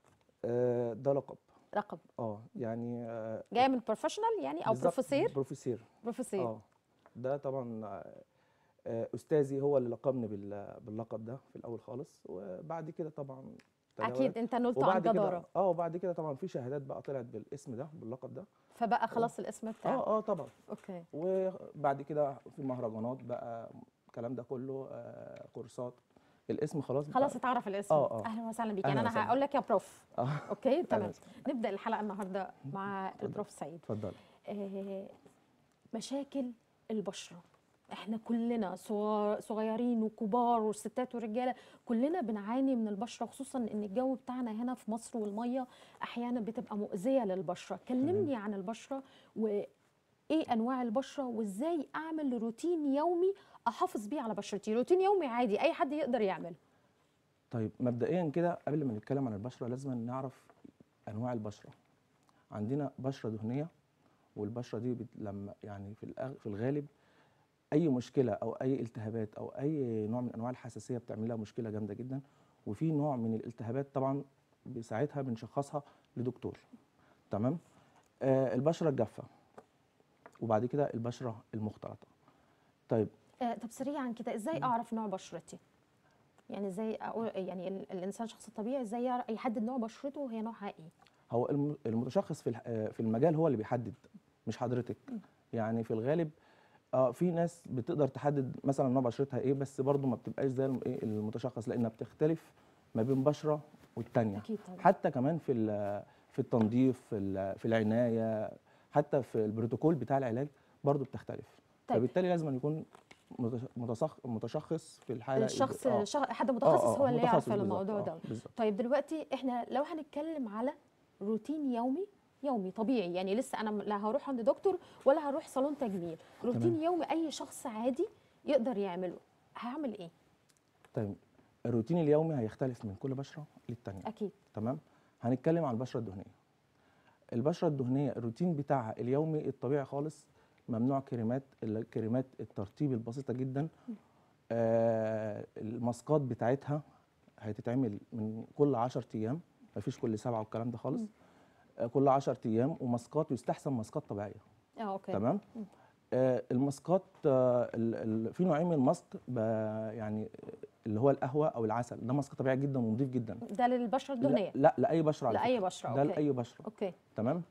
آه، ده لقب رقم اه يعني آه، جاية من بروفيشنال يعني أو بالظبط، بروفيسير بروفيسير بروفيسير اه ده طبعا آه، آه، استاذي هو اللي لقبني بال- باللقب ده في الاول خالص وبعد كده طبعا تداولت. أكيد أنت نلته عن وبعد كده جدارة اه وبعد كده طبعا في شهادات بقى طلعت بالاسم ده باللقب ده فبقى خلاص الاسم بتاعك اه اه طبعا أوكي وبعد كده في مهرجانات بقى الكلام ده كله آه، كورسات الاسم خلاص خلاص بقى- اتعرف الاسم آه، آه. اهلا وسهلا بيك أهلاً يعني انا وسهلاً. هقول لك يا بروف اه اوكي أهلاً تمام وسهلاً. نبدا الحلقه النهارده مع اتفضل. البروف سعيد اتفضل آه، مشاكل البشره احنا كلنا صغار- صغيرين وكبار وستات ورجاله كلنا بنعاني من البشره خصوصا ان الجو بتاعنا هنا في مصر والميه احيانا بتبقى مؤذيه للبشره كلمني عن البشره وايه انواع البشره وازاي اعمل روتين يومي احافظ بيه على بشرتي روتين يومي عادي اي حد يقدر يعمل طيب مبدئيا كده قبل ما نتكلم عن البشره لازم نعرف انواع البشره عندنا بشره دهنيه والبشره دي بت- لما يعني في الأغ- في الغالب اي مشكله او اي التهابات او اي نوع من انواع الحساسيه بتعمل لها مشكله جامده جدا وفي نوع من الالتهابات طبعا بساعتها بنشخصها لدكتور تمام آه البشره الجافه وبعد كده البشره المختلطه طيب آه، طب سريعا كده ازاي اعرف نوع بشرتي يعني ازاي اقول يعني ال- الانسان شخص طبيعي ازاي يعرف يحدد نوع بشرته وهي نوعها ايه هو الم- المتشخص في الح- آه، في المجال هو اللي بيحدد مش حضرتك يعني في الغالب اه في ناس بتقدر تحدد مثلا نوع بشرتها ايه بس برضه ما بتبقاش زي الم- إيه المتشخص لانها بتختلف ما بين بشره والتانيه اكيد طبعا حتى كمان في ال- في التنظيف في ال- في العنايه حتى في البروتوكول بتاع العلاج برضه بتختلف طيب. فبالتالي لازم أن يكون متش- متشخ- متشخص في الحاله الشخص آه. شخ... حد آه، متخصص آه، هو اللي يعرف متخصص بالظبط، الموضوع آه، ده بالظبط طيب دلوقتي احنا لو هنتكلم على روتين يومي يومي طبيعي يعني لسه انا لا هروح عند دكتور ولا هروح صالون تجميل روتين تمام. يومي اي شخص عادي يقدر يعمله هعمل ايه طيب الروتين اليومي هيختلف من كل بشره للتانيه اكيد تمام هنتكلم عن البشره الدهنيه البشره الدهنيه الروتين بتاعها اليومي الطبيعي خالص ممنوع كريمات الكريمات الترطيب البسيطه جدا آه الماسكات بتاعتها هتتعمل من كل 10 ايام مفيش كل سبعه والكلام ده خالص آه كل 10 ايام وماسكات يستحسن ماسكات طبيعيه اه اوكي تمام آه الماسكات آه ال- ال- في نوعين من الماسك ب- يعني اللي هو القهوه او العسل ده ماسك طبيعي جدا ونضيف جدا ده للبشره الدهنيه لا, لا لاي بشره على لاي فكرة. بشره ده اوكي لاي بشره اوكي تمام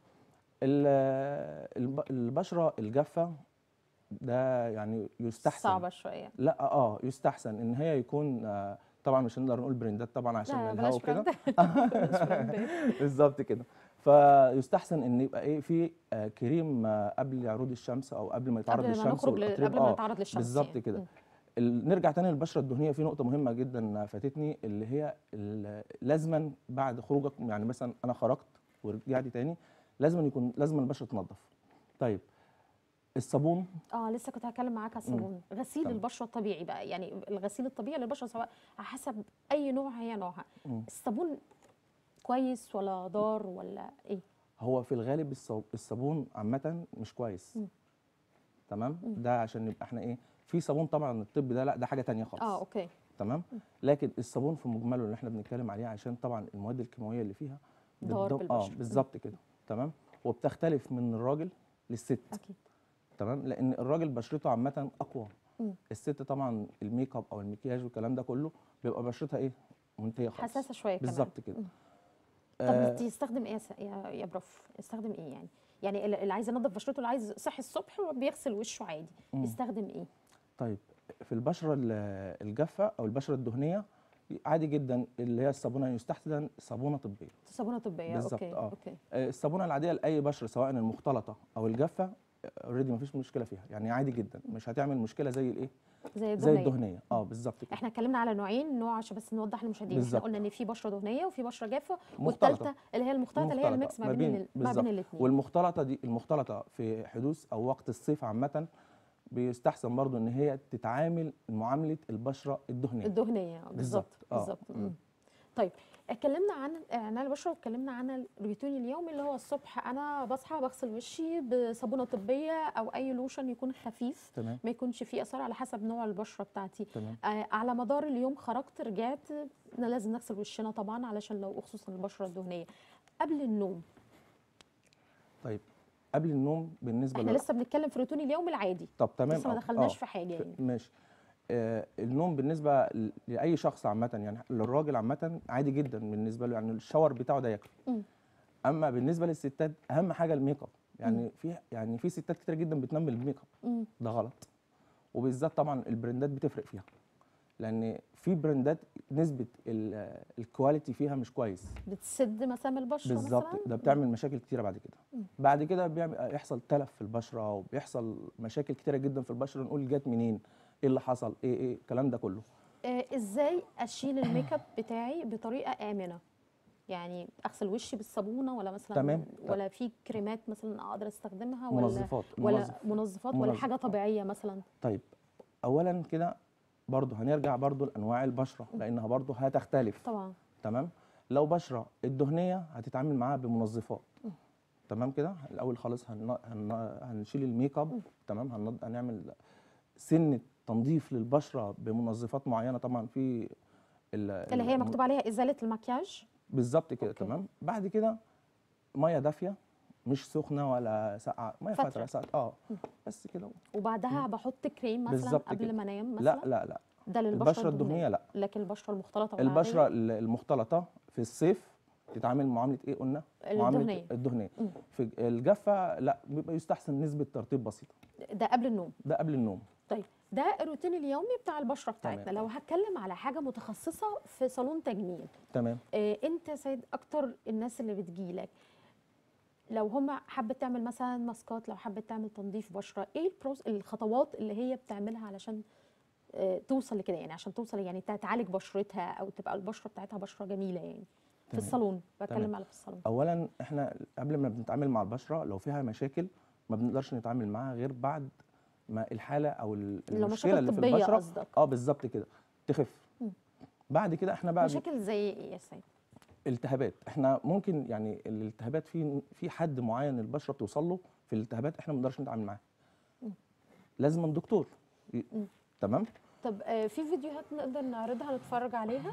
ال- الب- البشره الجافه ده يعني يستحسن صعبه شويه لا اه يستحسن ان هي يكون آه طبعا مش هنقدر نقول براندات طبعا عشان لا الهوا بلاش وكده براند بلاش براند بالظبط كده فيستحسن ان يبقى ايه في آه كريم آه قبل عروض الشمس او قبل ما يتعرض قبل ما للشمس نخرج ل- والأطريب. قبل ما آه، نتعرض للشمس بالظبط يعني. كده مم. ال- نرجع تاني للبشره الدهنيه في نقطه مهمه جدا فاتتني اللي هي ال- لازما بعد خروجك يعني مثلا انا خرجت ورجعت تاني لازما يكون لازما البشره تنظف طيب الصابون اه لسه كنت هتكلم معاك على الصابون غسيل تمام. البشره الطبيعي بقى يعني الغسيل الطبيعي للبشره سواء على حسب اي نوع هي نوعها مم. الصابون كويس ولا ضار ولا ايه هو في الغالب الصو- الصابون عامه مش كويس مم. تمام ده عشان نبقى احنا ايه في صابون طبعا الطب ده لا ده حاجه تانية خالص اه اوكي تمام لكن الصابون في مجمله اللي احنا بنتكلم عليه عشان طبعا المواد الكيماويه اللي فيها ضار بتدو- اه بالبشرة. بالظبط كده تمام وبتختلف من الراجل للست اكيد تمام لان الراجل بشرته عامه اقوى مم. الست طبعا الميك اب او المكياج والكلام ده كله بيبقى بشرتها ايه منتهيه خالص حساسه شويه كمان بالظبط كده مم. طب آه بتستخدم ايه يا س- يا يا بروف استخدم ايه يعني يعني اللي اللي عايز ينظف بشرته اللي عايز صحي الصبح بيغسل وشه عادي مم. يستخدم ايه طيب في البشره ال- الجافه او البشره الدهنيه عادي جدا اللي هي الصابونه يستحسن صابونه طبيه صابونه طبيه بالظبط، اوكي آه. اوكي آه، الصابونه العاديه لاي بشره سواء المختلطه او الجافه اوريدي مفيش مشكله فيها يعني عادي جدا مش هتعمل مشكله زي الايه زي زي الدهنيه الدهنيه اه بالظبط كده احنا اتكلمنا على نوعين نوع عشان بس نوضح للمشاهدين احنا بالظبط. قلنا ان في بشره دهنيه وفي بشره جافه مختلطة. والثالثه اللي هي المختلطه اللي هي مختلطة. الميكس ما بين ال- ما بالظبط. بين الاثنين والمختلطه دي المختلطه في حدوث او وقت الصيف عامه بيستحسن برضو ان هي تتعامل معامله البشره الدهنيه الدهنيه بالظبط بالظبط، آه. بالظبط مم. مم. طيب اتكلمنا عن عن البشره واتكلمنا عن الروتين اليومي اللي هو الصبح انا بصحى بغسل وشي بصابونه طبيه او اي لوشن يكون خفيف تمام ما يكونش فيه اثار على حسب نوع البشره بتاعتي تمام آه على مدار اليوم خرجت رجعت إحنا لازم نغسل وشنا طبعا علشان لو خصوصا البشره الدهنيه قبل النوم طيب قبل النوم بالنسبه احنا لل- لسه بنتكلم في الروتين اليومي العادي طب تمام لسه ما آه، دخلناش آه. في حاجه يعني ماشي آه النوم بالنسبه ل- لاي شخص عامه يعني للراجل عامه عادي جدا بالنسبه له يعني الشاور بتاعه ده يكفي مم. اما بالنسبه للستات اهم حاجه الميك اب يعني في يعني في ستات كتير جدا بتنام بالميك اب مم. ده غلط وبالذات طبعا البراندات بتفرق فيها لان في براندات نسبه ال- الكواليتي فيها مش كويس بتسد مسام البشره بالظبط مثلا ده بتعمل مشاكل كتيره بعد كده مم. بعد كده بيعمل يحصل تلف في البشره وبيحصل مشاكل كتيره جدا في البشره نقول جت منين ايه اللي حصل ايه ايه الكلام ده كله آه ازاي اشيل الميك اب بتاعي بطريقه امنه يعني اغسل وشي بالصابونه ولا مثلا تمام. ولا في كريمات مثلا اقدر استخدمها ولا منظفات ولا منظف. منظفات ولا منظف. حاجه طبيعيه مثلا طيب اولا كده برضه هنرجع برضه لانواع البشره لانها برضه هتختلف طبعا تمام لو بشره الدهنيه هتتعامل معاها بمنظفات تمام كده الاول خالص هن... هن... هنشيل الميك اب تمام هن... هنعمل سنه تنظيف للبشره بمنظفات معينه طبعا في ال... اللي هي الم- مكتوب عليها ازاله المكياج بالظبط كده أوكي. تمام بعد كده ميه دافيه مش سخنه ولا ساقعه ميه فترة. فتره ساعه اه بس كده وبعدها بحط كريم مثلا بالظبط قبل كده. ما انام مثلا لا لا لا ده للبشره البشره الدهنيه لا لكن البشره المختلطه البشره والعادية ال- المختلطه في الصيف تتعامل معامله ايه قلنا معامله الدهنيه الدهنيه مم. في الجافه لا بيبقى يستحسن نسبه ترطيب بسيطه ده قبل النوم ده قبل النوم طيب ده الروتين اليومي بتاع البشره بتاعتنا تمام. لو هتكلم على حاجه متخصصه في صالون تجميل تمام آه، انت يا سيد اكتر الناس اللي بتجيلك لو هم حابه تعمل مثلا ماسكات لو حابه تعمل تنظيف بشره ايه البروس الخطوات اللي هي بتعملها علشان آه، توصل لكده يعني عشان توصل يعني تعالج بشرتها او تبقى البشره بتاعتها بشره جميله يعني في تمام. الصالون بتكلم تمام. على في الصالون اولا احنا قبل ما بنتعامل مع البشره لو فيها مشاكل ما بنقدرش نتعامل معاها غير بعد ما الحاله او ال- لو المشكله مشاكل اللي في طبيه البشره قصدك اه بالظبط كده تخف مم. بعد كده احنا بقى مشاكل زي ايه يا سيد التهابات احنا ممكن يعني الالتهابات في في حد معين البشره بتوصل له في الالتهابات احنا ما نقدرش نتعامل معاه مم. لازم من دكتور ي- مم. تمام طب آه، في فيديوهات نقدر نعرضها نتفرج عليها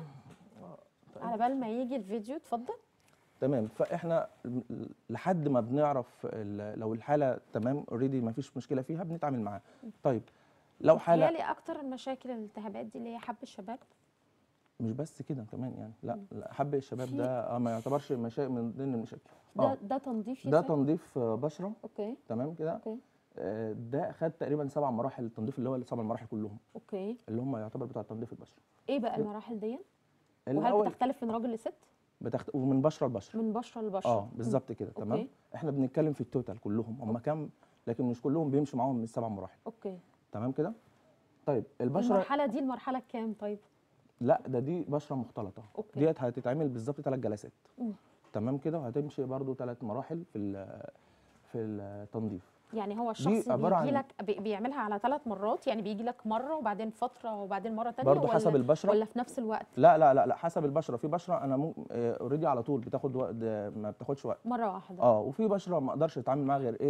على بال ما يجي الفيديو اتفضل تمام فاحنا ل- لحد ما بنعرف ال- لو الحاله تمام اوريدي ما فيش مشكله فيها بنتعامل معاها طيب لو حاله متهيألي اكتر المشاكل الالتهابات دي اللي هي حب الشباب مش بس كده كمان يعني لا, لا حب الشباب في- ده آه ما يعتبرش مشاكل من ضمن المشاكل ده آه. ده تنظيف يا ده سيد؟ تنظيف آه، بشره اوكي تمام كده اوكي آه، ده خد تقريبا سبع مراحل التنظيف اللي هو السبع مراحل كلهم اوكي اللي هم يعتبر بتوع تنظيف البشره ايه بقى المراحل دي وهل الاول بتختلف من راجل لست بتخت... ومن بشره لبشره من بشره لبشره اه بالظبط كده أوكي. تمام احنا بنتكلم في التوتال كلهم هم كام لكن مش كلهم بيمشوا معاهم من السبع مراحل اوكي تمام كده طيب البشره المرحله دي المرحله الكام طيب لا ده دي بشره مختلطه أوكي. ديت هتتعمل بالظبط ثلاث جلسات مم. تمام كده وهتمشي برضو ثلاث مراحل في ال- في التنظيف يعني هو الشخص عبارة عن- بيجي لك بي- بيعملها على ثلاث مرات يعني بيجي لك مره وبعدين فتره وبعدين مره ثانيه برضو حسب البشره ولا في نفس الوقت لا لا لا لا حسب البشره في بشره انا اوريدي على طول بتاخد وقت ما بتاخدش وقت مره واحده اه وفي بشره ما اقدرش اتعامل معاها غير ايه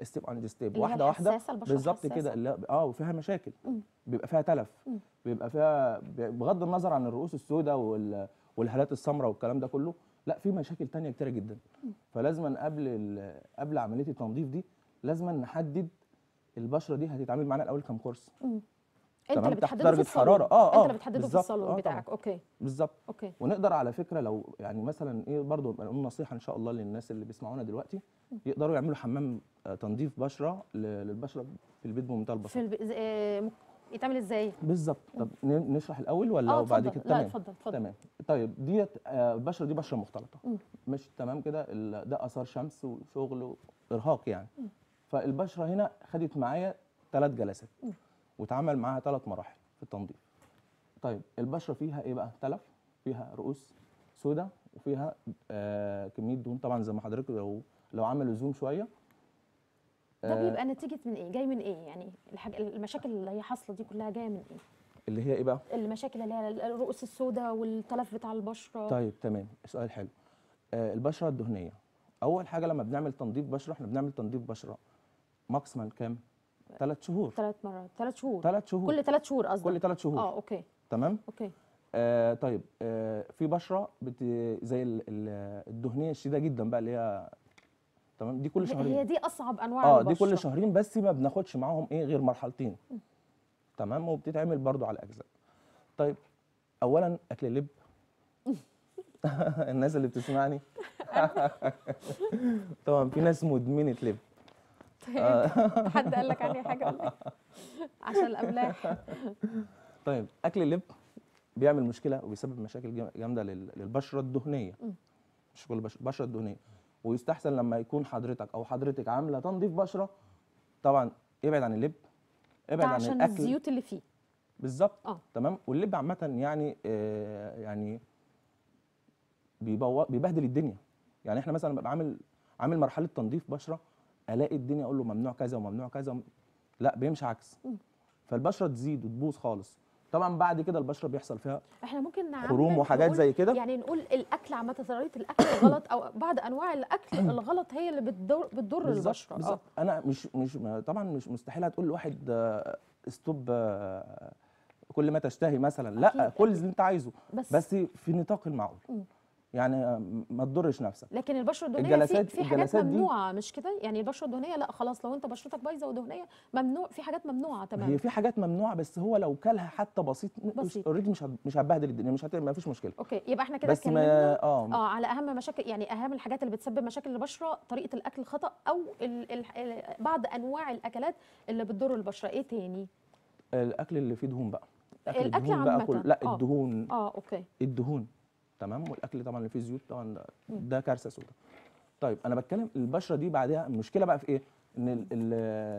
ستيب اند ستيب اللي هي واحده واحده الحساسة، البشرة بالظبط الحساسة. كده اللي اه وفيها مشاكل مم. بيبقى فيها تلف مم. بيبقى فيها ب- بغض النظر عن الرؤوس السوداء وال- والهالات السمراء والكلام ده كله لا في مشاكل تانية كتيره جدا فلازم قبل ال- قبل عمليه التنظيف دي لازم نحدد البشره دي هتتعامل معانا الاول كام كورس انت تمام، اللي تحت بتحدده في درجة الصالون حرارة. آه، انت آه، اللي بتحدده في بالظبط. الصالون آه، بتاعك طبعاً. اوكي بالظبط اوكي ونقدر على فكره لو يعني مثلا ايه برضو نقول نصيحه ان شاء الله للناس اللي بيسمعونا دلوقتي يقدروا يعملوا حمام آه، تنظيف بشره ل- للبشره في البيت بمنتهى في البساطه الب... ز- آه، م- يتعمل ازاي بالظبط طب ن- نشرح الاول ولا اه بعد اتفضل كده لا تمام اتفضل اتفضل تمام طيب ديت آه، البشره دي بشره مختلطه مم. مش تمام كده ال- ده اثار شمس وشغل وارهاق يعني فالبشره هنا خدت معايا ثلاث جلسات واتعمل معاها ثلاث مراحل في التنظيف طيب البشره فيها ايه بقى تلف فيها رؤوس سوداء وفيها آه كميه دهون طبعا زي ما حضرتك لو لو عملوا زوم شويه ده آه، بيبقى نتيجه من ايه جاي من ايه يعني الحاجة المشاكل اللي هي حاصله دي كلها جايه من ايه اللي هي ايه بقى المشاكل اللي هي الرؤوس السوداء والتلف بتاع البشره طيب تمام سؤال حلو آه البشره الدهنيه اول حاجه لما بنعمل تنظيف بشره احنا بنعمل تنظيف بشره ماكسيمال كام ثلاث شهور ثلاث مرات ثلاث شهور ثلاث شهور كل ثلاث شهور قصدك كل ثلاث شهور اه اوكي تمام اوكي آه طيب آه في بشره بت... زي ال- ال- الدهنيه الشديده جدا بقى اللي هي تمام دي كل هي- شهرين هي دي اصعب انواع اه البشره دي كل شهرين بس ما بناخدش معاهم ايه غير مرحلتين تمام وبتتعمل برضو على اجزاء طيب اولا اكل اللب الناس اللي بتسمعني طبعا في ناس مدمنه لب حد قال لك عني حاجه ولا إيه؟ عشان الاملاح طيب اكل اللب بيعمل مشكله وبيسبب مشاكل جام- جامده لل- للبشره الدهنيه مش كل البشره البشره الدهنيه ويستحسن لما يكون حضرتك او حضرتك عامله تنظيف بشره طبعا ابعد عن اللب ده ابعد عن عشان الاكل الزيوت اللي فيه بالظبط اه تمام واللب عامه يعني آه يعني بيبو- بيبهدل الدنيا يعني احنا مثلا ببقى عامل عامل مرحله تنظيف بشره الاقي الدنيا اقول له ممنوع كذا وممنوع كذا وم- لا بيمشي عكس فالبشره تزيد وتبوظ خالص طبعا بعد كده البشره بيحصل فيها احنا ممكن نعمم خروم وحاجات نقول- زي كده. يعني نقول الاكل عامه طريقه الاكل غلط او بعض انواع الاكل الغلط هي اللي بتضر بتضر بالظبط البشره بالظبط انا مش مش ما- طبعا مش مستحيل هتقول لواحد آه، ستوب آه، كل ما تشتهي مثلا لا أكيد، كل أكيد. اللي انت عايزه بس, بس في نطاق المعقول مم. يعني آه، ما تضرش نفسك لكن البشره الدهنيه في, الجلسات- في حاجات الجلسات دي- ممنوعه مش كده يعني البشره الدهنيه لا خلاص لو انت بشرتك بايظه ودهنيه ممنوع في حاجات ممنوعه تماما هي في حاجات ممنوعه بس هو لو كلها حتى بسيط بسيط. اوريدي مش هت- مش هتبهدل الدنيا مش هت... ما فيش مشكله اوكي يبقى احنا كده بس اتكلمنا ما اه اه على اهم مشاكل يعني اهم الحاجات اللي بتسبب مشاكل البشره طريقه الاكل الخطا او ال ال ال بعض انواع الاكلات اللي بتضر البشره ايه تاني الاكل اللي فيه دهون بقى الأكل الدهون بقى عامة. كل... لا آه. الدهون اه اوكي الدهون تمام والاكل طبعا اللي فيه زيوت طبعا ده, ده كارثه سوداء طيب انا بتكلم البشره دي بعدها المشكله بقى في ايه ان ال ال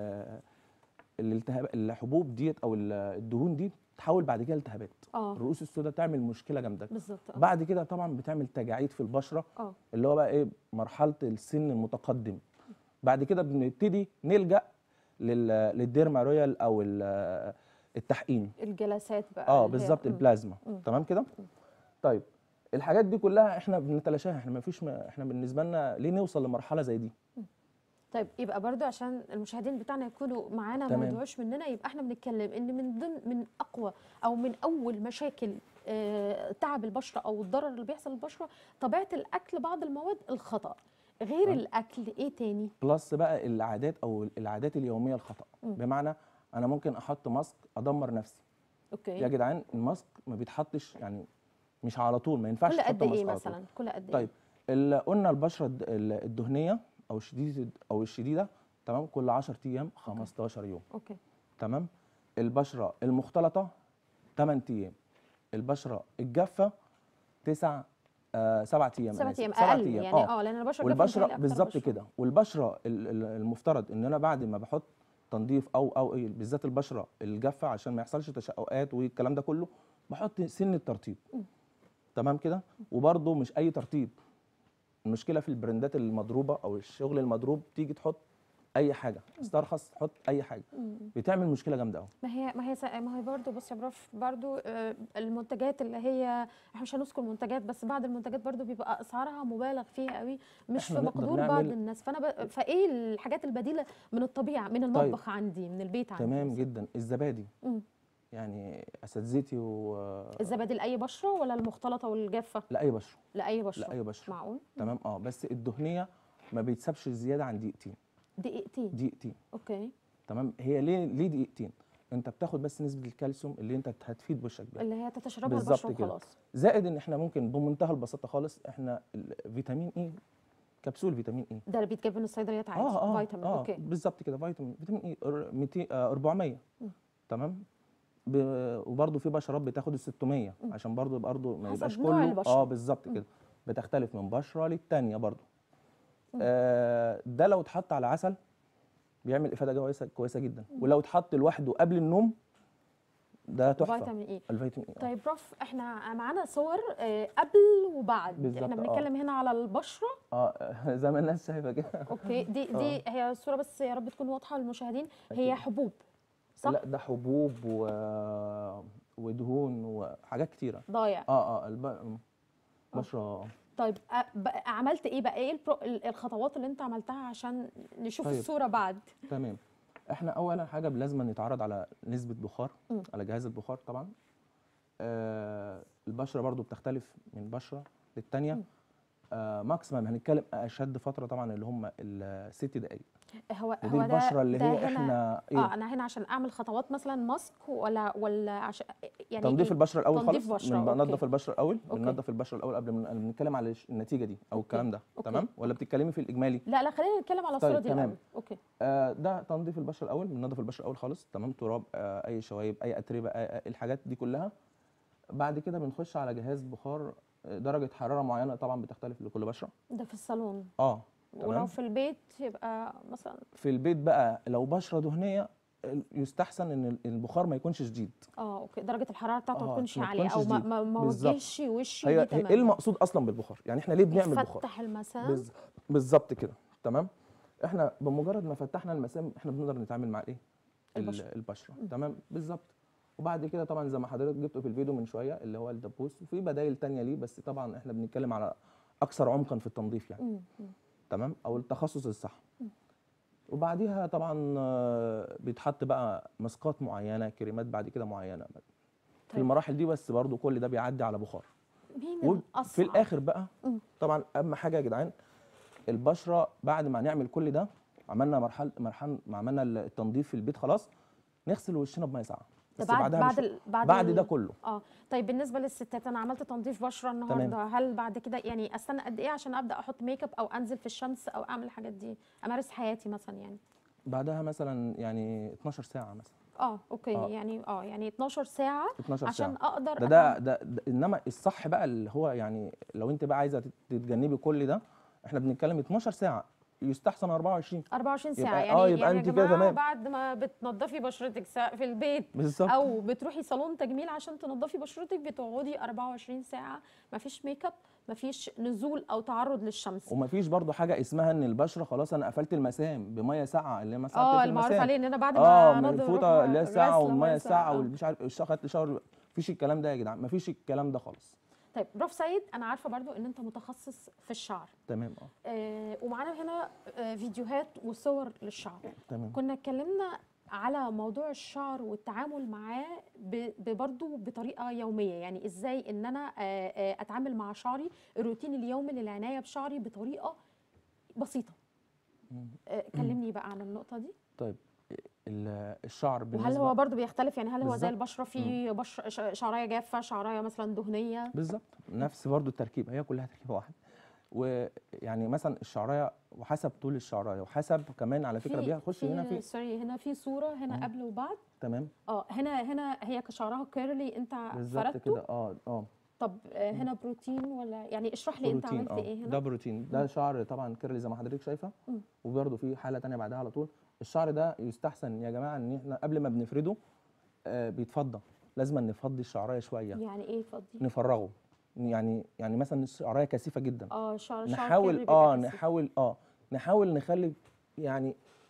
الالتهاب الحبوب ديت او ال- الدهون دي تحول بعد كده التهابات اه الرؤوس السوداء تعمل مشكله جامده بالظبط اه بعد كده طبعا بتعمل تجاعيد في البشره اه اللي هو بقى ايه مرحله السن المتقدم بعد كده بنبتدي نلجا لل للديرما رويال او ال- التحقين الجلسات بقى اه اللي هي- بالظبط مم. البلازما مم. تمام كده طيب الحاجات دي كلها احنا بنتلاشاها احنا ما فيش ما احنا بالنسبه لنا ليه نوصل لمرحله زي دي طيب يبقى برضو عشان المشاهدين بتاعنا يكونوا معانا ما تمام. يدعوش مننا يبقى احنا بنتكلم ان من ضمن من اقوى او من اول مشاكل آه، تعب البشره او الضرر اللي بيحصل للبشره طبيعه الاكل بعض المواد الخطا غير آه. الاكل ايه تاني بلس بقى العادات او العادات اليوميه الخطا مم. بمعنى انا ممكن احط ماسك ادمر نفسي يا اوكي جدعان الماسك ما بيتحطش يعني مش على طول ما ينفعش كل تحط قد ايه ماسك على طول. مثلا كل قد ايه طيب ال- قلنا البشره الد- ال- الدهنيه او الشديده او الشديده تمام كل 10 ايام 15 يوم اوكي تمام البشره المختلطه 8 ايام البشره الجافه 9 آه 7 ايام سبعة أنا آسف. ايام سبعة اقل يعني اه لان البشره الجافة والبشره متهيألي أكتر بالظبط بشرة. كده والبشره ال- ال- المفترض ان انا بعد ما بحط تنظيف او او ايه بالذات البشره الجافه عشان ما يحصلش تشققات والكلام ده كله بحط سن الترطيب تمام كده وبرده مش اي ترطيب المشكله في البراندات المضروبه او الشغل المضروب تيجي تحط اي حاجه استرخص حط اي حاجه مم. بتعمل مشكله جامده قوي ما هي ما هي س- ما هي برضه بص يا براف برضه آه، المنتجات اللي هي احنا مش هنذكر منتجات بس بعض المنتجات برضه بيبقى اسعارها مبالغ فيها قوي مش إحنا في نقدر مقدور بعض نعمل- الناس فانا ب... فايه الحاجات البديله من الطبيعه من المطبخ عندي من البيت عندي تمام مثلاً؟ جدا الزبادي مم. يعني اساتذتي و الزبادي لاي بشره ولا المختلطه والجافه لاي بشره لاي بشره لاي بشره معقول تمام اه بس الدهنيه ما بيتسابش زياده عن دقيقتين دقيقتين دقيقتين اوكي تمام هي ليه ليه دقيقتين انت بتاخد بس نسبه الكالسيوم اللي انت هتفيد وشك بيها اللي هي تتشربها بالظبط البشره كده. وخلاص زائد ان احنا ممكن بمنتهى البساطه خالص احنا الفيتامين اي كبسول فيتامين اي ده اللي بيتجاب من الصيدليات عادي اه اه فيتامين اه اوكي بالظبط كده فيتامين فيتامين اي أر- 200 آه 400 مم. تمام ب- وبرضه في بشرات بتاخد ال 600 مم. عشان برضه برضه ما حسب يبقاش نوع كله البشرة. اه بالظبط مم. كده بتختلف من بشره للتانيه برضه مم. آه ده لو اتحط على عسل بيعمل افاده كويسه كويسه جدا ولو اتحط لوحده قبل النوم ده تحفه فيتامين اي الفيتامين اي طيب بروف احنا معانا صور آه، قبل وبعد بالظبط، احنا آه. بنتكلم هنا على البشره اه زي ما الناس شايفه كده اوكي دي دي هي الصوره بس يا رب تكون واضحه للمشاهدين هي أكيد. حبوب صح لا ده حبوب و... ودهون وحاجات كتيره ضايع اه اه الب... بشره طيب أ- بقى عملت ايه بقى ايه البرو... ال- الخطوات اللي انت عملتها عشان نشوف طيب. الصوره بعد تمام احنا اولا حاجه لازم نتعرض على نسبه بخار مم. على جهاز البخار طبعا آه البشره برضو بتختلف من بشره للتانيه مم. آه ماكسيمم هنتكلم اشد فتره طبعا اللي هم الست دقائق هو ودي هو ده البشره اللي ده هي هنا احنا ايه اه انا هنا عشان اعمل خطوات مثلا ماسك ولا ولا عشان يعني تنظيف إيه؟ البشره الاول تنظيف خالص بشرة، بننظف أوكي. البشره الاول أوكي. بننظف البشره الاول قبل ما بنتكلم على الش- النتيجه دي او أوكي. الكلام ده أوكي. تمام ولا بتتكلمي في الاجمالي لا لا خلينا نتكلم على طيب، الصوره دي تمام. الأول. اوكي آه، ده تنظيف البشره الاول بننظف البشره الاول خالص تمام تراب آه، اي شوايب اي اتربه آه، آه، الحاجات دي كلها بعد كده بنخش على جهاز بخار آه، درجه حراره معينه طبعا بتختلف لكل بشره ده في الصالون اه ولو تمام في البيت يبقى مثلا في البيت بقى لو بشره دهنيه آه، يستحسن ان البخار ما يكونش شديد اه اوكي درجه الحراره بتاعته ما آه، تكونش ما عاليه تكونش او ما شديد. ما, ما بالظبط. وجهش وشي هي بيه هي- تماما ايه المقصود اصلا بالبخار يعني احنا ليه بنعمل بخار فتح المسام بز- بالظبط كده تمام احنا بمجرد ما فتحنا المسام احنا بنقدر نتعامل مع الايه ال- البشرة. البشره تمام بالظبط وبعد كده طبعا زي ما حضرتك جبته في الفيديو من شويه اللي هو الدبوس وفي بدائل تانية ليه بس طبعا احنا بنتكلم على اكثر عمقا في التنظيف يعني مم، مم. تمام او التخصص الصح وبعديها طبعا آه، بيتحط بقى ماسكات معينه كريمات بعد كده معينه في طيب. المراحل دي بس برضو كل ده بيعدي على بخار مين وفي الاصعب الاخر بقى مم. طبعا اهم حاجه يا جدعان البشره بعد ما نعمل كل ده عملنا مرحله مرحله ما عملنا التنظيف في البيت خلاص نغسل وشنا بميه ساقعه ده بس بعد بعدها بعد مش- ال- بعد بعد ال- ده كله اه طيب بالنسبه للستات انا عملت تنظيف بشره النهارده هل بعد كده يعني استنى قد ايه عشان ابدا احط ميك اب او انزل في الشمس او اعمل الحاجات دي امارس حياتي مثلا يعني بعدها مثلا يعني 12 ساعه مثلا اه اوكي آه. يعني اه يعني 12 ساعه 12 عشان ساعه اقدر ده ده, أتعامل- ده ده انما الصح بقى اللي هو يعني لو انت بقى عايزه تتجنبي كل ده احنا بنتكلم 12 ساعه يستحسن 24 24 ساعه يبقى- يعني آه، يبقى يعني أنت يا كده جماعه تمام. بعد ما بتنضفي بشرتك سواء في البيت بالظبط او بتروحي صالون تجميل عشان تنضفي بشرتك بتقعدي 24 ساعه مفيش ميك اب مفيش نزول او تعرض للشمس ومفيش برضو حاجه اسمها ان البشره خلاص انا قفلت المسام بميه ساقعه اللي هي مثلا اه بتقفل المعروف المسام. عليه ان انا بعد اه ما من انضف الفوطه اللي هي الساعه غسلة والميه مية الساعه آه. والمش عارف الش- خدت شاور مفيش الكلام ده يا جدعان مفيش الكلام ده خالص طيب بروف سيد انا عارفه برضو ان انت متخصص في الشعر تمام اه آه ومعانا هنا آه فيديوهات وصور للشعر تمام كنا اتكلمنا على موضوع الشعر والتعامل معاه ب- ب- برضو بطريقه يوميه يعني ازاي ان انا آه، آه، اتعامل مع شعري الروتين اليومي للعنايه بشعري بطريقه بسيطه مم. آه، كلمني بقى عن النقطه دي طيب ال- الشعر وهل بالنسبه هو برضو بيختلف يعني هل هو زي بالظبط. البشره في بش ش- شعرايه جافه شعرايه مثلا دهنيه بالظبط نفس برضو التركيبه هي كلها تركيبه واحده ويعني مثلا الشعرايه وحسب طول الشعرايه وحسب كمان على فكره بيخش هنا في سوري هنا في صوره هنا مم. قبل وبعد تمام اه هنا هنا هي شعرها كيرلي انت بالظبط فردته كده اه اه طب آه، هنا بروتين ولا يعني اشرح لي انت بروتين عملت اه ايه هنا ده بروتين ده شعر طبعا كيرلي زي ما حضرتك شايفه مم. وبرده في حاله تانية بعدها على طول الشعر ده يستحسن يا جماعه ان احنا قبل ما بنفرده آه بيتفضى لازم نفضي الشعرايه شويه يعني ايه فضي نفرغه يعني يعني مثلا الشعرايه كثيفه جدا اه شعر شعر نحاول كيرلي اه بيبقى كثيف. نحاول اه نحاول نخلي يعني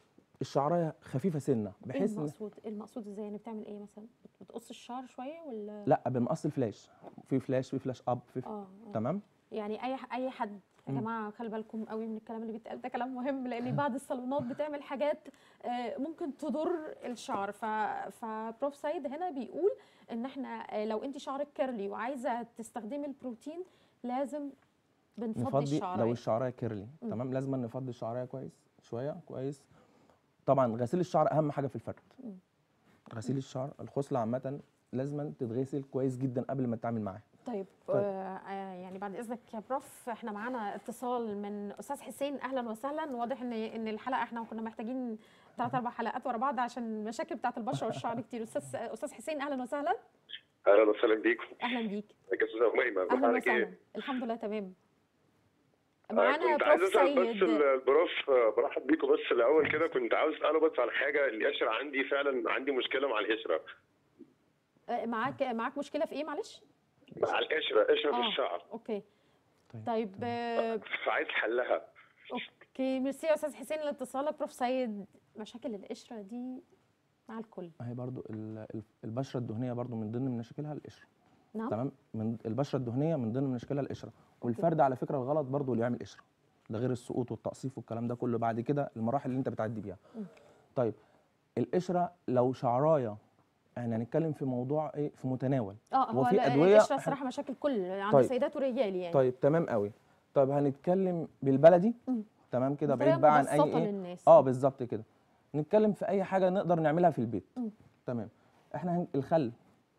الشعرايه خفيفه سنه ايه بحيث ان المقصود ايه المقصود ازاي يعني بتعمل ايه مثلا بت- بتقص الشعر شويه ولا لا بمقص الفلاش في فلاش في فلاش اب في اه آه. تمام يعني اي ح- اي حد يا مم. جماعه خلي بالكم قوي من الكلام اللي بيتقال ده كلام مهم لان بعض الصالونات بتعمل حاجات آه، ممكن تضر الشعر ف فبروف سيد هنا بيقول ان احنا آه، لو انت شعرك كيرلي وعايزه تستخدمي البروتين لازم بنفضي نفضي لو الشعرايه الشعرايه كيرلي مم. تمام لازم نفضي الشعرايه كويس شويه كويس طبعا غسيل الشعر اهم حاجه في الفرد مم. غسيل الشعر الخصله عامه لازم تتغسل كويس جدا قبل ما تتعامل معاها طيب, طيب. آه آه، يعني بعد اذنك يا بروف احنا معانا اتصال من استاذ حسين اهلا وسهلا واضح ان ان الحلقه احنا كنا محتاجين ثلاث اربع حلقات ورا بعض عشان المشاكل بتاعت البشره والشعر كتير استاذ استاذ حسين اهلا وسهلا اهلا وسهلا بيكم اهلا بيك ازيك يا استاذه اميمه اهلا أخبارك إيه؟ وسهلا الحمد لله تمام آه، معانا كنت عايز بروف اسال بس سيد ال- البروف آه، برحب بيكم بس الاول كده كنت عاوز اساله بس على حاجه القشره عندي فعلا عندي مشكله مع القشره آه، معاك معاك مشكله في ايه معلش مع القشره قشره في آه. الشعر اوكي طيب، طيب آه، فعايز حلها اوكي ميرسي يا استاذ حسين لاتصالك بروف سيد مشاكل القشره دي مع الكل هي برضو ال- ال- البشره الدهنيه برضو من ضمن مشاكلها القشره نعم تمام من البشره الدهنيه من ضمن مشاكلها القشره والفرد على فكره الغلط برضو اللي يعمل قشره ده غير السقوط والتقصيف والكلام ده كله بعد كده المراحل اللي انت بتعدي بيها مم. طيب القشره لو شعرايه احنا هنتكلم في موضوع ايه في متناول اه هو وفي ال- أدوية القشره إحنا- الصراحه مشاكل كل عند طيب. سيدات ورجال يعني طيب تمام قوي طيب هنتكلم بالبلدي مم. تمام كده بطريقة بعيد بقى عن اي مبسطة ايه للناس اه بالظبط كده نتكلم في اي حاجه نقدر نعملها في البيت مم. تمام احنا هن... الخل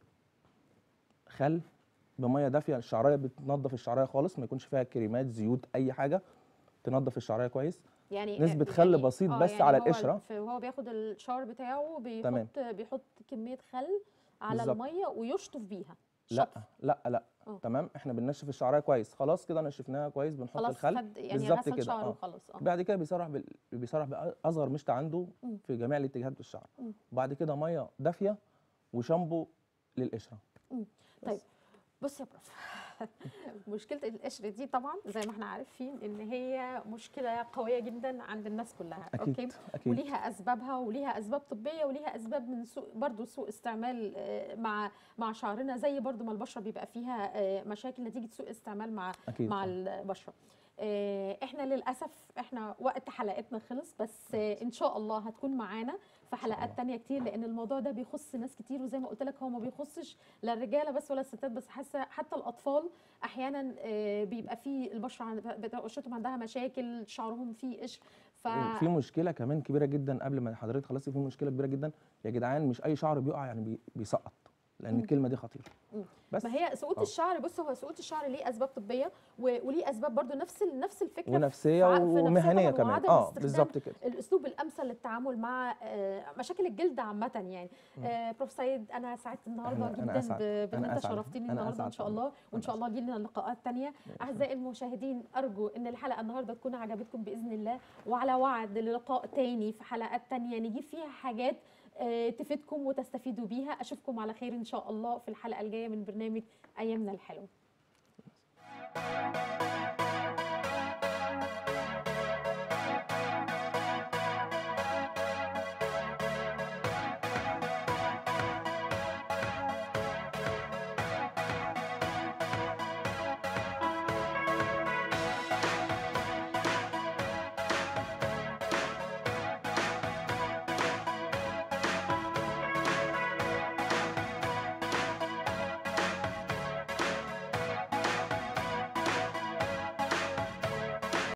خل بميه دافيه الشعرايه بتنضف الشعرايه خالص ما يكونش فيها كريمات زيوت اي حاجه تنضف الشعرايه كويس يعني نسبة آه، خل يعني بسيط آه، بس يعني على هو القشرة. ال- وهو بياخد الشاور بتاعه بيحط تمام. بيحط كميه خل على بالظبط. الميه ويشطف بيها لا شطف. لا لا آه. تمام احنا بننشف الشعرايه كويس خلاص كده نشفناها كويس بنحط خلاص الخل خد يعني بالظبط غسل كده، شعره آه. وخلاص اه بعد كده بيسرح بال... بيسرح باصغر مشط عنده مم. في جميع الاتجاهات بالشعر مم. وبعد كده ميه دافيه وشامبو للقشره مم. بس. طيب بص يا بروف مشكله القشر دي طبعا زي ما احنا عارفين ان هي مشكله قويه جدا عند الناس كلها اكيد اوكي اكيد وليها اسبابها وليها اسباب طبيه وليها اسباب من سوء برضو سوء استعمال آه، مع مع شعرنا زي برضو ما البشره بيبقى فيها آه، مشاكل نتيجه سوء استعمال مع اكيد مع طبعاً. البشره آه، احنا للاسف احنا وقت حلقتنا خلص بس آه، ان شاء الله هتكون معانا في حلقات الله. تانية كتير لان الموضوع ده بيخص ناس كتير وزي ما قلت لك هو ما بيخصش لا الرجاله بس ولا الستات بس حاسه حتى الاطفال احيانا آه، بيبقى فيه البشره عند- بتبقى بشرتهم عندها مشاكل شعرهم فيه قشر ف في مشكله كمان كبيره جدا قبل ما حضرتك خلصتي في مشكله كبيره جدا يا جدعان مش اي شعر بيقع يعني بي- بيسقط لان مم. الكلمه دي خطيره مم. بس ما هي سقوط آه. الشعر بص هو سقوط الشعر ليه اسباب طبيه و- وليه اسباب برضو نفس ال- نفس الفكره في ونفسيه ع- في نفسية ومهنيه طبعاً كمان وعدم اه استخدام بالظبط كده الاسلوب الامثل للتعامل مع آه، مشاكل الجلد عامه يعني آه، بروف سيد انا سعدت النهارده أنا- أنا جدا أسعد. ب- بان أنا انت أسعد. شرفتني أنا النهارده ان أسعد شاء والله. الله وان شاء الله لينا لقاءات تانية اعزائي المشاهدين ارجو ان الحلقه النهارده تكون عجبتكم باذن الله وعلى وعد للقاء تاني في حلقات تانية نجيب فيها حاجات آه، تفيدكم وتستفيدوا بيها اشوفكم على خير ان شاء الله في الحلقه الجايه من برنامج ايامنا الحلوه